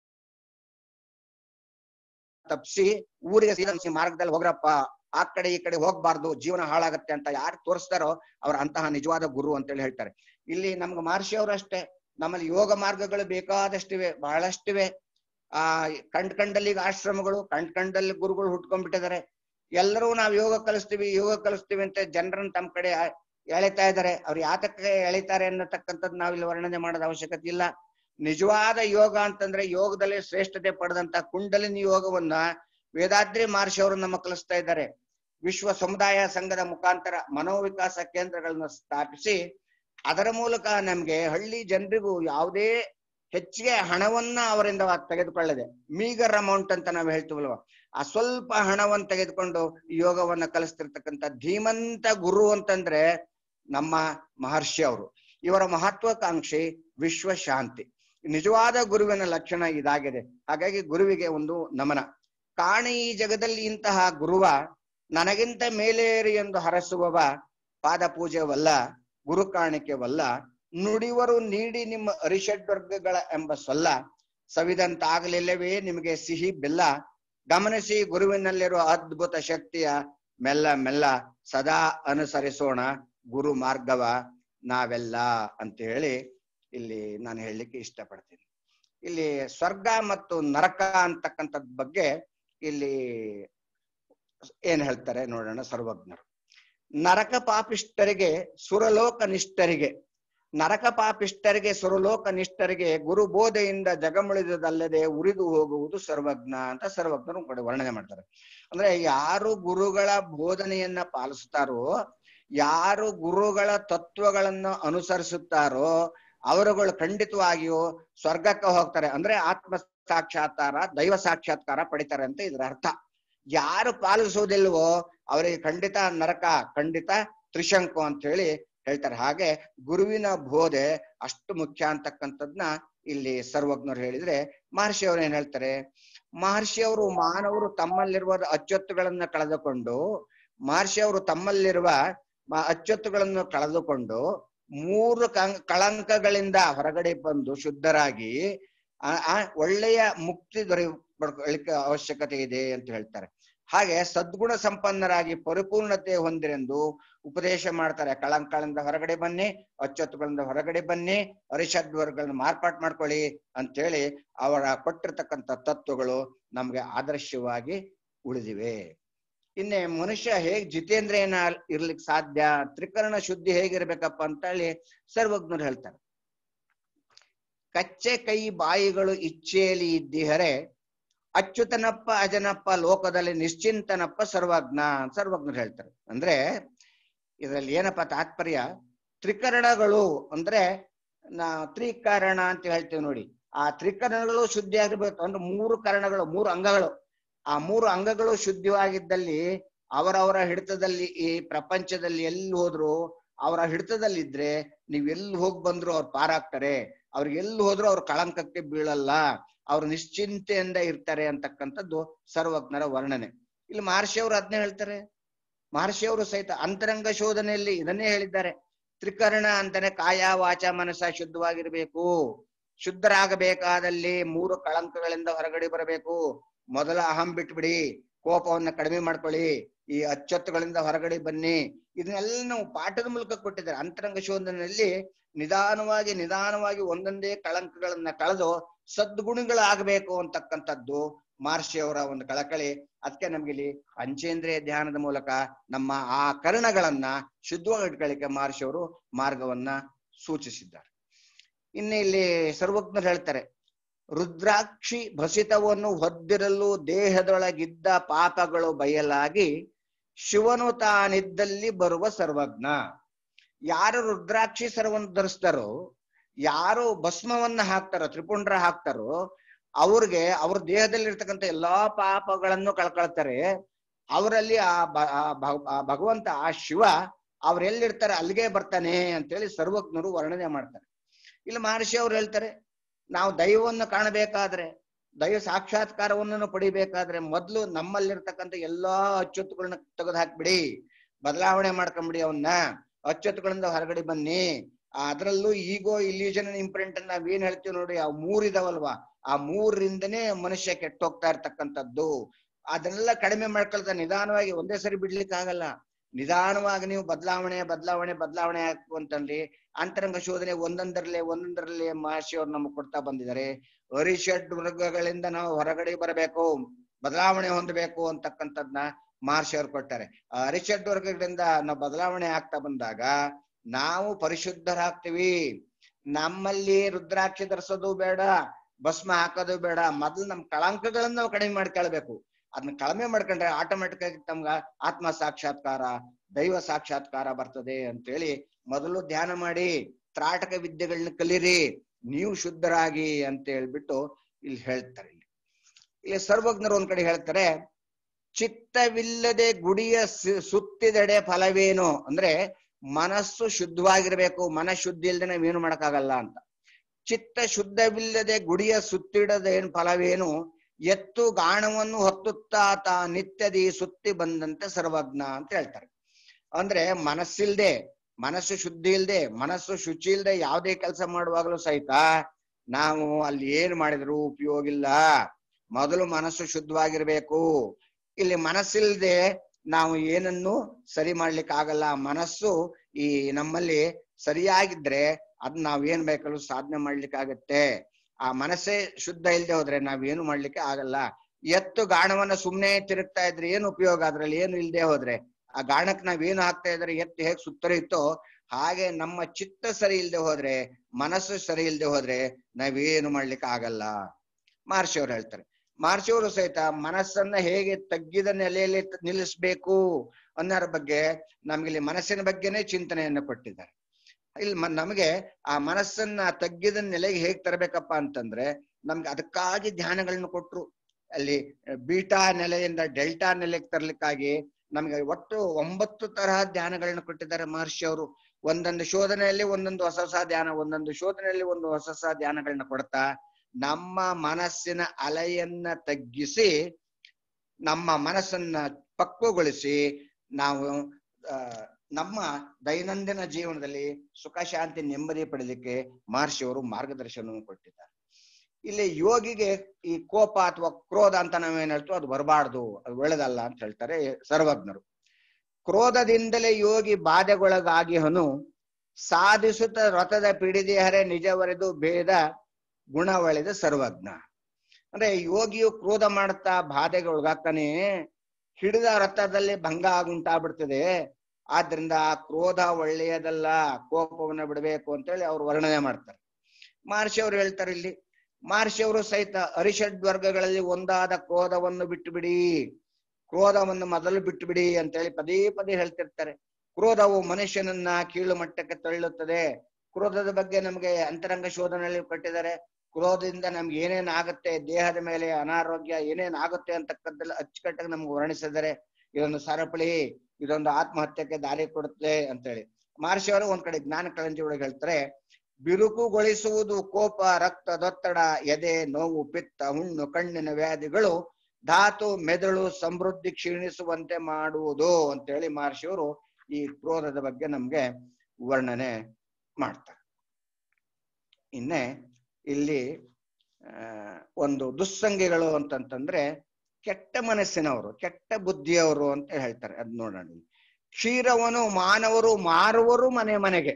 Speaker 2: ತಪ್ಪಿಸಿ ಊರಿಗೆ ಸೀದಾ ಈ ಮಾರ್ಗದಲ್ಲಿ ಹೋಗ್ರಪ್ಪ ಆ ಕಡೆ ಈ ಕಡೆ ಹೋಗ್ಬಾರ್ದು ಜೀವನ ಹಾಳಾಗತ್ತೆ ಅಂತ ಯಾರು ತೋರಿಸ್ತಾರೋ ಅವ್ರ ಅಂತಹ ನಿಜವಾದ ಗುರು ಅಂತೇಳಿ ಹೇಳ್ತಾರೆ ಇಲ್ಲಿ ನಮ್ಗೆ ಮಹರ್ಷಿ ಅವರಷ್ಟೇ ನಮ್ಮಲ್ಲಿ ಯೋಗ ಮಾರ್ಗಗಳು ಬೇಕಾದಷ್ಟಿವೆ ಬಹಳಷ್ಟಿವೆ ಆ ಕಂಡ್ ಕಂಡಲ್ಲಿ ಈಗ ಆಶ್ರಮಗಳು ಕಂಡ್ ಕಂಡಲ್ಲಿ ಗುರುಗಳು ಹುಟ್ಕೊಂಡ್ಬಿಟ್ಟಿದ್ದಾರೆ ಎಲ್ಲರೂ ನಾವು ಯೋಗ ಕಲಿಸ್ತೀವಿ ಯೋಗ ಕಲಿಸ್ತೀವಿ ಅಂತ ಜನರನ್ನ ತಮ್ಮ ಕಡೆ ಆ- ಎಳಿತಾ ಇದ್ದಾರೆ ಅವ್ರು ಯಾತಕ್ಕೆ ಎಳಿತಾರೆ ಅನ್ನತಕ್ಕಂಥದ್ದು ನಾವಿಲ್ಲಿ ವರ್ಣನೆ ಮಾಡೋದ ಅವಶ್ಯಕತೆ ಇಲ್ಲ ನಿಜವಾದ ಯೋಗ ಅಂತಂದ್ರೆ ಯೋಗದಲ್ಲಿ ಶ್ರೇಷ್ಠತೆ ಪಡೆದಂತ ಕುಂಡಲಿನಿ ಯೋಗವನ್ನ ವೇದಾದ್ರಿ ಮಹರ್ಷಿ ಅವರು ನಮ್ಮ ಕಲಿಸ್ತಾ ಇದ್ದಾರೆ ವಿಶ್ವ ಸಮುದಾಯ ಸಂಘದ ಮುಖಾಂತರ ಮನೋವಿಕಾಸ ಕೇಂದ್ರಗಳನ್ನ ಸ್ಥಾಪಿಸಿ ಅದರ ಮೂಲಕ ನಮ್ಗೆ ಹಳ್ಳಿ ಜನರಿಗೂ ಯಾವುದೇ ಹೆಚ್ಚಿಗೆ ಹಣವನ್ನ ಅವರಿಂದ ತೆಗೆದುಕೊಳ್ಳದೆ ಮೀಗರ್ ಅಮೌಂಟ್ ಅಂತ ನಾವು ಹೇಳ್ತೀವಲ್ವ ಆ ಸ್ವಲ್ಪ ಹಣವನ್ನ ತೆಗೆದುಕೊಂಡು ಯೋಗವನ್ನ ಕಲಿಸ್ತಿರ್ತಕ್ಕಂಥ ಧೀಮಂತ ಗುರು ಅಂತಂದ್ರೆ ನಮ್ಮ ಮಹರ್ಷಿ ಅವರು ಇವರ ಮಹತ್ವಾಕಾಂಕ್ಷಿ ವಿಶ್ವ ಶಾಂತಿ ನಿಜವಾದ ಗುರುವಿನ ಲಕ್ಷಣ ಇದಾಗಿದೆ ಹಾಗಾಗಿ ಗುರುವಿಗೆ ಒಂದು ನಮನ ಕಾಣಿ ಈ ಜಗದಲ್ಲಿ ಇಂತಹ ಗುರುವ ನನಗಿಂತ ಮೇಲೇರಿ ಎಂದು ಹರಸುವವ ಪಾದ ಪೂಜೆವಲ್ಲ ಗುರು ಕಾಣಿಕೆವಲ್ಲ ನುಡಿವರು ನೀಡಿ ನಿಮ್ಮ ಅರಿಷಡ್ವರ್ಗಗಳ ಎಂಬ ಸೊಲ್ಲ ಸವಿದಂತಾಗಲಿಲ್ಲವೇ ನಿಮಗೆ ಸಿಹಿ ಬೆಲ್ಲ ಗಮನಿಸಿ ಗುರುವಿನಲ್ಲಿರುವ ಅದ್ಭುತ ಶಕ್ತಿಯ ಮೆಲ್ಲ ಮೆಲ್ಲ ಸದಾ ಅನುಸರಿಸೋಣ ಗುರು ಮಾರ್ಗವ ನಾವೆಲ್ಲ ಅಂತ ಹೇಳಿ ಇಲ್ಲಿ ನಾನು ಹೇಳಲಿಕ್ಕೆ ಇಷ್ಟಪಡ್ತೀನಿ ಇಲ್ಲಿ ಸ್ವರ್ಗ ಮತ್ತು ನರಕ ಅಂತಕ್ಕಂಥದ್ ಬಗ್ಗೆ ಇಲ್ಲಿ ಏನ್ ಹೇಳ್ತಾರೆ ನೋಡೋಣ ಸರ್ವಜ್ಞರು ನರಕ ಪಾಪಿಷ್ಠರಿಗೆ ಸುರಲೋಕ ನಿಷ್ಠರಿಗೆ ನರಕ ಪಾಪಿಷ್ಠರಿಗೆ ಸುರಲೋಕ ನಿಷ್ಠರಿಗೆ ಗುರು ಬೋಧೆಯಿಂದ ಜಗಮುಳಿದದಲ್ಲದೆ ಉರಿದು ಹೋಗುವುದು ಸರ್ವಜ್ಞ ಅಂತ ಸರ್ವಜ್ಞರು ಕೂಡ ವರ್ಣನೆ ಮಾಡ್ತಾರೆ ಅಂದ್ರೆ ಯಾರು ಗುರುಗಳ ಬೋಧನೆಯನ್ನ ಪಾಲಿಸ್ತಾರೋ ಯಾರು ಗುರುಗಳ ತತ್ವಗಳನ್ನು ಅನುಸರಿಸುತ್ತಾರೋ ಅವರುಗಳು ಖಂಡಿತವಾಗಿಯೂ ಸ್ವರ್ಗಕ್ಕೆ ಹೋಗ್ತಾರೆ ಅಂದ್ರೆ ಆತ್ಮ ಸಾಕ್ಷಾತ್ಕಾರ ದೈವ ಸಾಕ್ಷಾತ್ಕಾರ ಪಡಿತಾರೆ ಅಂತ ಇದರ ಅರ್ಥ ಯಾರು ಪಾಲಿಸುವುದಿಲ್ವೋ ಅವರಿಗೆ ಖಂಡಿತ ನರಕ ಖಂಡಿತ ತ್ರಿಶಂಕು ಅಂತ ಹೇಳಿ ಹೇಳ್ತಾರೆ ಹಾಗೆ ಗುರುವಿನ ಬೋಧೆ ಅಷ್ಟು ಮುಖ್ಯ ಅಂತಕ್ಕಂಥದ್ನ ಇಲ್ಲಿ ಸರ್ವಜ್ಞರು ಹೇಳಿದ್ರೆ ಮಹರ್ಷಿ ಅವರು ಏನ್ ಹೇಳ್ತಾರೆ ಮಹರ್ಷಿ ಅವರು ಮಾನವರು ತಮ್ಮಲ್ಲಿರುವ ಅಚ್ಚೊತ್ತುಗಳನ್ನ ಕಳೆದುಕೊಂಡು ಮಹರ್ಷಿ ಅವರು ತಮ್ಮಲ್ಲಿರುವ ಮ- ಅಚ್ಚೊತ್ತುಗಳನ್ನು ಕಳೆದುಕೊಂಡು ಮೂರು ಕಂ- ಕಳಂಕಗಳಿಂದ ಹೊರಗಡೆ ಬಂದು ಶುದ್ಧರಾಗಿ ಆ ಆ ಒಳ್ಳೆಯ ಮುಕ್ತಿ ದೊರೆಯಲಿಕ್ಕೆ ಅವಶ್ಯಕತೆ ಇದೆ ಅಂತ ಹೇಳ್ತಾರೆ ಹಾಗೆ ಸದ್ಗುಣ ಸಂಪನ್ನರಾಗಿ ಪರಿಪೂರ್ಣತೆ ಹೊಂದಿರೆಂದು ಉಪದೇಶ ಮಾಡ್ತಾರೆ ಕಳಂಕಗಳಿಂದ ಹೊರಗಡೆ ಬನ್ನಿ ಅಚ್ಚೊತ್ತುಗಳಿಂದ ಹೊರಗಡೆ ಬನ್ನಿ ಅರಿಷಡ್ವರ್ಗಳನ್ನ ಮಾರ್ಪಾಟ್ ಮಾಡ್ಕೊಳ್ಳಿ ಅಂತೇಳಿ ಅವರ ಕೊಟ್ಟಿರ್ತಕ್ಕಂಥ ತತ್ವಗಳು ನಮ್ಗೆ ಆದರ್ಶವಾಗಿ ಉಳಿದಿವೆ ಇನ್ನೇ ಮನುಷ್ಯ ಹೇಗ್ ಜಿತೇಂದ್ರಿಯನ ಇರ್ಲಿಕ್ಕೆ ಸಾಧ್ಯ ತ್ರಿಕರಣ ಶುದ್ಧಿ ಹೇಗಿರ್ಬೇಕಪ್ಪ ಅಂತ ಹೇಳಿ ಸರ್ವಜ್ಞರು ಹೇಳ್ತಾರೆ ಕಚ್ಚೆ ಕೈ ಬಾಯಿಗಳು ಇಚ್ಛೆಯಲ್ಲಿ ಇದ್ದಿಹರೆ ಅಚ್ಯುತನಪ್ಪ ಅಜನಪ್ಪ ಲೋಕದಲ್ಲಿ ನಿಶ್ಚಿಂತನಪ್ಪ ಸರ್ವಜ್ಞ ಸರ್ವಜ್ಞರು ಹೇಳ್ತಾರೆ ಅಂದ್ರೆ ಇದರಲ್ಲಿ ಏನಪ್ಪ ತಾತ್ಪರ್ಯ ತ್ರಿಕರಣಗಳು ಅಂದ್ರೆ ನಾ ತ್ರಿಕರಣ ಅಂತ ಹೇಳ್ತೀವಿ ನೋಡಿ ಆ ತ್ರಿಕರಣಗಳು ಶುದ್ಧಿ ಆಗಿರ್ಬೇಕು ಅಂದ್ರೆ ಮೂರು ಕರಣಗಳು ಮೂರು ಅಂಗಗಳು ಆ ಮೂರು ಅಂಗಗಳು ಶುದ್ಧವಾಗಿದ್ದಲ್ಲಿ ಅವರವರ ಹಿಡಿತದಲ್ಲಿ ಈ ಪ್ರಪಂಚದಲ್ಲಿ ಎಲ್ಲಿ ಹೋದ್ರು ಅವರ ಹಿಡಿತದಲ್ಲಿದ್ರೆ ನೀವ್ ಎಲ್ಲಿ ಹೋಗಿ ಬಂದ್ರು ಅವ್ರು ಪಾರಾಗ್ತಾರೆ ಅವ್ರಿಗೆ ಎಲ್ಲಿ ಹೋದ್ರು ಅವ್ರ ಕಳಂಕಕ್ಕೆ ಬೀಳಲ್ಲ ಅವ್ರು ನಿಶ್ಚಿಂತೆಯಿಂದ ಇರ್ತಾರೆ ಅಂತಕ್ಕಂಥದ್ದು ಸರ್ವಜ್ಞರ ವರ್ಣನೆ ಇಲ್ಲಿ ಮಹರ್ಷಿ ಅವರು ಅದನ್ನೇ ಹೇಳ್ತಾರೆ ಮಹರ್ಷಿ ಅವರು ಸಹಿತ ಅಂತರಂಗ ಶೋಧನೆಯಲ್ಲಿ ಇದನ್ನೇ ಹೇಳಿದ್ದಾರೆ ತ್ರಿಕರಣ ಅಂತಾನೆ ಕಾಯ ವಾಚ ಮನಸ್ಸ ಶುದ್ಧವಾಗಿರ್ಬೇಕು ಶುದ್ಧರಾಗಬೇಕಾದಲ್ಲಿ ಮೂರು ಕಳಂಕಗಳಿಂದ ಹೊರಗಡೆ ಬರಬೇಕು ಮೊದಲ ಅಹಂ ಬಿಟ್ಬಿಡಿ ಕೋಪವನ್ನ ಕಡಿಮೆ ಮಾಡ್ಕೊಳ್ಳಿ ಈ ಅಚ್ಚೊತ್ತುಗಳಿಂದ ಹೊರಗಡೆ ಬನ್ನಿ ಇದನ್ನೆಲ್ಲ ನಾವು ಪಾಠದ ಮೂಲಕ ಕೊಟ್ಟಿದ್ದಾರೆ ಅಂತರಂಗ ಶೋಧನೆಯಲ್ಲಿ ನಿಧಾನವಾಗಿ ನಿಧಾನವಾಗಿ ಒಂದೊಂದೇ ಕಳಂಕಗಳನ್ನ ಕಳೆದು ಸದ್ಗುಣಗಳಾಗಬೇಕು ಅಂತಕ್ಕಂಥದ್ದು ಮಹರ್ಷಿಯವರ ಒಂದು ಕಳಕಳಿ ಅದಕ್ಕೆ ನಮ್ಗೆ ಇಲ್ಲಿ ಪಂಚೇಂದ್ರಿಯ ಧ್ಯಾನದ ಮೂಲಕ ನಮ್ಮ ಆ ಕರ್ಣಗಳನ್ನ ಶುದ್ಧವಾಗಿ ಇಟ್ಕೊಳ್ಳಿಕ್ಕೆ ಮಹರ್ಷಿಯವರು ಮಾರ್ಗವನ್ನ ಸೂಚಿಸಿದ್ದಾರೆ ಇನ್ನು ಇಲ್ಲಿ ಸರ್ವಜ್ಞರು ಹೇಳ್ತಾರೆ ರುದ್ರಾಕ್ಷಿ ಭಸಿತವನ್ನು ಹೊದ್ದಿರಲು ದೇಹದೊಳಗಿದ್ದ ಪಾಪಗಳು ಬಯಲಾಗಿ ಶಿವನು ತಾನಿದ್ದಲ್ಲಿ ಬರುವ ಸರ್ವಜ್ಞ ಯಾರು ರುದ್ರಾಕ್ಷಿ ಸರವನ್ನು ಧರಿಸ್ತಾರೋ ಯಾರು ಭಸ್ಮವನ್ನ ಹಾಕ್ತಾರೋ ತ್ರಿಪುಂಡ್ರ ಹಾಕ್ತಾರೋ ಅವ್ರಿಗೆ ಅವ್ರ ದೇಹದಲ್ಲಿ ಇರ್ತಕ್ಕಂಥ ಎಲ್ಲಾ ಪಾಪಗಳನ್ನು ಕಳ್ಕೊಳ್ತಾರೆ ಅವರಲ್ಲಿ ಆ ಬ- ಆ ಭಗ- ಆ ಭಗವಂತ ಆ ಶಿವ ಅವ್ರು ಎಲ್ಲಿರ್ತಾರೆ ಅಲ್ಲಿಗೆ ಬರ್ತಾನೆ ಅಂತೇಳಿ ಸರ್ವಜ್ಞರು ವರ್ಣನೆ ಮಾಡ್ತಾರೆ ಇಲ್ಲಿ ಮಹರ್ಷಿ ಅವ್ರು ಹೇಳ್ತಾರೆ ನಾವು ದೈವವನ್ನು ಕಾಣಬೇಕಾದ್ರೆ ದೈವ ಸಾಕ್ಷಾತ್ಕಾರವನ್ನು ಪಡಿಬೇಕಾದ್ರೆ ಮೊದ್ಲು ನಮ್ಮಲ್ಲಿರ್ತಕ್ಕಂಥ ಎಲ್ಲಾ ಅಚ್ಚುತ್ತುಗಳನ್ನ ತೆಗೆದು ಹಾಕ್ಬಿಡಿ ಬದಲಾವಣೆ ಮಾಡ್ಕೊಂಬಿಡಿ ಅವನ್ನ ಅಚ್ಚುತ್ತುಗಳಿಂದ ಹೊರಗಡೆ ಬನ್ನಿ ಅದರಲ್ಲೂ ಈಗೋ ಇಲ್ಯೂಷನ್ ಇಂಪ್ರಿಂಟ್ ನಾವೇನ್ ಹೇಳ್ತೀವಿ ನೋಡಿ ಆ ಮೂರ್ ಇದಾವಲ್ವಾ ಆ ಮೂರಿಂದನೇ ಮನುಷ್ಯ ಕೆಟ್ಟೋಗ್ತಾ ಇರ್ತಕ್ಕಂಥದ್ದು ಅದನ್ನೆಲ್ಲ ಕಡಿಮೆ ಮಾಡ್ಕೊಳ್ತಾ ನಿಧಾನವಾಗಿ ಒಂದೇ ಸರಿ ಬಿಡ್ಲಿಕ್ಕೆ ಆಗಲ್ಲ ನಿಧಾನವಾಗಿ ನೀವು ಬದಲಾವಣೆ ಬದಲಾವಣೆ ಬದಲಾವಣೆ ಹಾಕು ಅಂತಂದ್ರೆ ಅಂತರಂಗ ಶೋಧನೆ ಒಂದೊಂದರಲ್ಲೇ ಒಂದೊಂದರಲ್ಲೇ ಮಹರ್ಷಿ ಅವ್ರು ನಮಗೆ ಕೊಡ್ತಾ ಬಂದಿದ್ದಾರೆ ಅರಿಷಡ್ ವರ್ಗಗಳಿಂದ ನಾವು ಹೊರಗಡೆ ಬರಬೇಕು ಬದಲಾವಣೆ ಹೊಂದಬೇಕು ಅಂತಕ್ಕಂಥದ್ನ ಮಹರ್ಷಿ ಅವ್ರು ಕೊಟ್ಟಾರೆ ಆ ಅರಿಷಡ್ ವರ್ಗಗಳಿಂದ ನಾವು ಬದಲಾವಣೆ ಆಗ್ತಾ ಬಂದಾಗ ನಾವು ಪರಿಶುದ್ಧರಾಗ್ತೀವಿ ನಮ್ಮಲ್ಲಿ ರುದ್ರಾಕ್ಷಿ ಧರಿಸೋದು ಬೇಡ ಭಸ್ಮ ಹಾಕೋದು ಬೇಡ ಮೊದ್ಲು ನಮ್ ಕಳಂಕಗಳನ್ನ ನಾವು ಕಡಿಮೆ ಮಾಡ್ಕೊಳ್ಬೇಕು ಅದನ್ನ ಕಡಿಮೆ ಮಾಡ್ಕೊಂಡ್ರೆ ಆಟೋಮೆಟಿಕ್ ಆಗಿ ತಮ್ಗ ಆತ್ಮ ಸಾಕ್ಷಾತ್ಕಾರ ದೈವ ಸಾಕ್ಷಾತ್ಕಾರ ಬರ್ತದೆ ಅಂತೇಳಿ ಮೊದಲು ಧ್ಯಾನ ಮಾಡಿ ತ್ರಾಟಕ ವಿದ್ಯೆಗಳನ್ನ ಕಲೀರಿ ನೀವು ಶುದ್ಧರಾಗಿ ಅಂತ ಹೇಳ್ಬಿಟ್ಟು ಇಲ್ಲಿ ಹೇಳ್ತಾರೆ ಇಲ್ಲಿ ಇಲ್ಲಿ ಸರ್ವಜ್ಞರು ಒಂದ್ ಕಡೆ ಹೇಳ್ತಾರೆ ಚಿತ್ತವಿಲ್ಲದೆ ಗುಡಿಯ ಸಿ- ಸುತ್ತಿದೆಡೆ ಫಲವೇನು ಅಂದ್ರೆ ಮನಸ್ಸು ಶುದ್ಧವಾಗಿರ್ಬೇಕು ಮನಃಶುದ್ಧಿ ಇಲ್ಲದೆ ನಾವೇನು ಮಾಡಕ್ಕಾಗಲ್ಲ ಅಂತ ಚಿತ್ತ ಶುದ್ಧವಿಲ್ಲದೆ ಗುಡಿಯ ಸುತ್ತಿಡದ ಏನ್ ಫಲವೇನು ಎತ್ತು ಗಾಣವನ್ನು ಹೊತ್ತುತ್ತಾ ತಾ ನಿತ್ಯದಿ ಸುತ್ತಿ ಬಂದಂತೆ ಸರ್ವಜ್ಞ ಅಂತ ಹೇಳ್ತಾರೆ ಅಂದ್ರೆ ಮನಸ್ಸಿಲ್ದೆ ಮನಸ್ಸು ಶುದ್ಧಿ ಇಲ್ದೆ ಮನಸ್ಸು ಶುಚಿ ಇಲ್ದೆ ಯಾವುದೇ ಕೆಲಸ ಮಾಡುವಾಗಲೂ ಸಹಿತ ನಾವು ಅಲ್ಲಿ ಏನ್ ಮಾಡಿದ್ರು ಉಪಯೋಗ ಇಲ್ಲ ಮೊದಲು ಮನಸ್ಸು ಶುದ್ಧವಾಗಿರ್ಬೇಕು ಇಲ್ಲಿ ಮನಸ್ಸಿಲ್ದೆ ನಾವು ಏನನ್ನು ಸರಿ ಮಾಡ್ಲಿಕ್ಕೆ ಆಗಲ್ಲ ಮನಸ್ಸು ಈ ನಮ್ಮಲ್ಲಿ ಸರಿಯಾಗಿದ್ರೆ ಅದ್ ನಾವ್ ಏನ್ ಬೇಕಾದ್ರೂ ಸಾಧನೆ ಮಾಡ್ಲಿಕ್ಕೆ ಆಗತ್ತೆ ಆ ಮನಸ್ಸೇ ಶುದ್ಧ ಇಲ್ದೆ ಹೋದ್ರೆ ನಾವೇನು ಮಾಡ್ಲಿಕ್ಕೆ ಆಗಲ್ಲ ಎತ್ತು ಗಾಣವನ್ನ ಸುಮ್ನೆ ತಿರುಗ್ತಾ ಇದ್ರೆ ಏನು ಉಪಯೋಗ ಅದ್ರಲ್ಲಿ ಏನು ಇಲ್ದೆ ಹೋದ್ರೆ ಆ ಗಾಣಕ್ ನಾವೇನು ಹಾಕ್ತಾ ಇದ್ರೆ ಎತ್ತು ಹೇಗ್ ಸುತ್ತರಿತ್ತೋ ಹಾಗೆ ನಮ್ಮ ಚಿತ್ತ ಸರಿ ಇಲ್ದೆ ಹೋದ್ರೆ ಮನಸ್ಸು ಸರಿ ಇಲ್ದೆ ಹೋದ್ರೆ ನಾವೇನು ಮಾಡ್ಲಿಕ್ಕೆ ಆಗಲ್ಲ ಮಹರ್ಷಿ ಅವ್ರು ಹೇಳ್ತಾರೆ ಮಹರ್ಷಿ ಅವರು ಸಹಿತ ಮನಸ್ಸನ್ನ ಹೇಗೆ ತಗ್ಗಿದ ನೆಲೆಯಲ್ಲಿ ತ- ನಿಲ್ಲಿಸ್ಬೇಕು ಅನ್ನೋದ್ರ ಬಗ್ಗೆ ನಮ್ಗಿಲ್ಲಿ ಮನಸ್ಸಿನ ಬಗ್ಗೆನೇ ಚಿಂತನೆಯನ್ನ ಕೊಟ್ಟಿದ್ದಾರೆ ಇಲ್ಲಿ ಮ- ನಮಗೆ ಆ ಮನಸ್ಸನ್ನ ತಗ್ಗಿದ ನೆಲೆಗೆ ಹೇಗ್ ತರಬೇಕಪ್ಪ ಅಂತಂದ್ರೆ ನಮ್ಗೆ ಅದಕ್ಕಾಗಿ ಧ್ಯಾನಗಳನ್ನ ಕೊಟ್ರು ಅಲ್ಲಿ ಬೀಟಾ ನೆಲೆಯಿಂದ ಡೆಲ್ಟಾ ನೆಲೆಗೆ ತರ್ಲಿಕ್ಕಾಗಿ ನಮ್ಗೆ ಒಟ್ಟು ಒಂಬತ್ತು ತರಹ ಧ್ಯಾನಗಳನ್ನ ಕೊಟ್ಟಿದ್ದಾರೆ ಮಹರ್ಷಿ ಅವರು ಒಂದೊಂದು ಶೋಧನೆಯಲ್ಲಿ ಒಂದೊಂದು ಹೊಸ ಹೊಸ ಧ್ಯಾನ ಒಂದೊಂದು ಶೋಧನೆಯಲ್ಲಿ ಒಂದು ಹೊಸ ಹೊಸ ಧ್ಯಾನಗಳನ್ನ ಕೊಡ್ತಾ ನಮ್ಮ ಮನಸ್ಸಿನ ಅಲೆಯನ್ನ ತಗ್ಗಿಸಿ ನಮ್ಮ ಮನಸ್ಸನ್ನ ಪಕ್ವಗೊಳಿಸಿ ನಾವು ಆ, ನಮ್ಮ ದೈನಂದಿನ ಜೀವನದಲ್ಲಿ ಸುಖ ಶಾಂತಿ ನೆಮ್ಮದಿ ಪಡೆಯಲಿಕ್ಕೆ ಮಹರ್ಷಿಯವರು ಮಾರ್ಗದರ್ಶನವನ್ನು ಕೊಟ್ಟಿದ್ದಾರೆ ಇಲ್ಲಿ ಯೋಗಿಗೆ ಈ ಕೋಪ ಅಥವಾ ಕ್ರೋಧ ಅಂತ ನಾವೇನ್ ಹೇಳ್ತೀವಿ ಅದು ಬರಬಾರ್ದು ಅದು ಒಳ್ಳೇದಲ್ಲ ಅಂತ ಹೇಳ್ತಾರೆ ಸರ್ವಜ್ಞರು ಕ್ರೋಧದಿಂದಲೇ ಯೋಗಿ ಬಾಧೆಗೊಳಗಾಗಿಹನು ಸಾಧಿಸುತ್ತ ರಥದ ಪಿಡಿದಿ ಹರೆ ನಿಜವರೆದು ಭೇದ ಗುಣವಳೆದ ಸರ್ವಜ್ಞ ಅಂದ್ರೆ ಯೋಗಿಯು ಕ್ರೋಧ ಮಾಡುತ್ತಾ ಬಾಧೆಗೆ ಒಳಗಾಗ್ತಾನೆ ಹಿಡಿದ ರಥದಲ್ಲಿ ಭಂಗ ಆಗುಂಟಾಗ್ಬಿಡ್ತದೆ ಆದ್ರಿಂದ ಆ ಕ್ರೋಧ ಒಳ್ಳೆಯದಲ್ಲ ಕೋಪವನ್ನ ಬಿಡಬೇಕು ಅಂತೇಳಿ ಅವ್ರು ವರ್ಣನೆ ಮಾಡ್ತಾರೆ ಮಹರ್ಷಿ ಅವರು ಹೇಳ್ತಾರೆ ಇಲ್ಲಿ ಮಹರ್ಷಿ ಅವರು ಸಹಿತ ಅರಿಷಡ್ ವರ್ಗಗಳಲ್ಲಿ ಒಂದಾದ ಕ್ರೋಧವನ್ನು ಬಿಟ್ಟು ಬಿಡಿ ಕ್ರೋಧವನ್ನು ಮೊದಲು ಬಿಟ್ಟು ಬಿಡಿ ಅಂತೇಳಿ ಪದೇ ಪದೇ ಹೇಳ್ತಿರ್ತಾರೆ ಕ್ರೋಧವು ಮನುಷ್ಯನನ್ನ ಕೀಳು ಮಟ್ಟಕ್ಕೆ ತಳ್ಳುತ್ತದೆ ಕ್ರೋಧದ ಬಗ್ಗೆ ನಮಗೆ ಅಂತರಂಗ ಶೋಧನೆಯಲ್ಲಿ ಕೊಟ್ಟಿದ್ದಾರೆ ಕ್ರೋಧದಿಂದ ನಮ್ಗೆ ಏನೇನ್ ಆಗುತ್ತೆ ದೇಹದ ಮೇಲೆ ಅನಾರೋಗ್ಯ ಏನೇನ್ ಆಗುತ್ತೆ ಅಂತಕ್ಕದ್ದೆಲ್ಲ ಅಚ್ಚುಕಟ್ಟಾಗಿ ನಮ್ಗೆ ವರ್ಣಿಸಿದ್ದಾರೆ ಇದೊಂದು ಸರಪಳಿ ಇದೊಂದು ಆತ್ಮಹತ್ಯೆಗೆ ದಾರಿ ಕೊಡುತ್ತೆ ಅಂತೇಳಿ ಮಹರ್ಷಿ ಅವರು ಒಂದ್ ಕಡೆ ಜ್ಞಾನ ಕಳಂಜಿ ಒಳಗೆ ಹೇಳ್ತಾರೆ ಬಿರುಕುಗೊಳಿಸುವುದು ಕೋಪ ರಕ್ತದೊತ್ತಡ ಎದೆ ನೋವು ಪಿತ್ತ ಹುಣ್ಣು ಕಣ್ಣಿನ ವ್ಯಾಧಿಗಳು ಧಾತು ಮೆದುಳು ಸಮೃದ್ಧಿ ಕ್ಷೀಣಿಸುವಂತೆ ಮಾಡುವುದು ಅಂತೇಳಿ ಮಹರ್ಷಿಯವರು ಈ ಕ್ರೋಧದ ಬಗ್ಗೆ ನಮ್ಗೆ ವರ್ಣನೆ ಮಾಡ್ತಾರೆ ಇನ್ನೇ ಇಲ್ಲಿ ಆ ಒಂದು ದುಸ್ಸಂಗಿಗಳು ಅಂತಂತಂದ್ರೆ ಕೆಟ್ಟ ಮನಸ್ಸಿನವರು ಕೆಟ್ಟ ಬುದ್ಧಿಯವರು ಅಂತ ಹೇಳ್ತಾರೆ ಅದ್ ನೋಡೋಣ ಇಲ್ಲಿ. ಕ್ಷೀರವನು ಮಾನವರು ಮಾರುವರು ಮನೆ ಮನೆಗೆ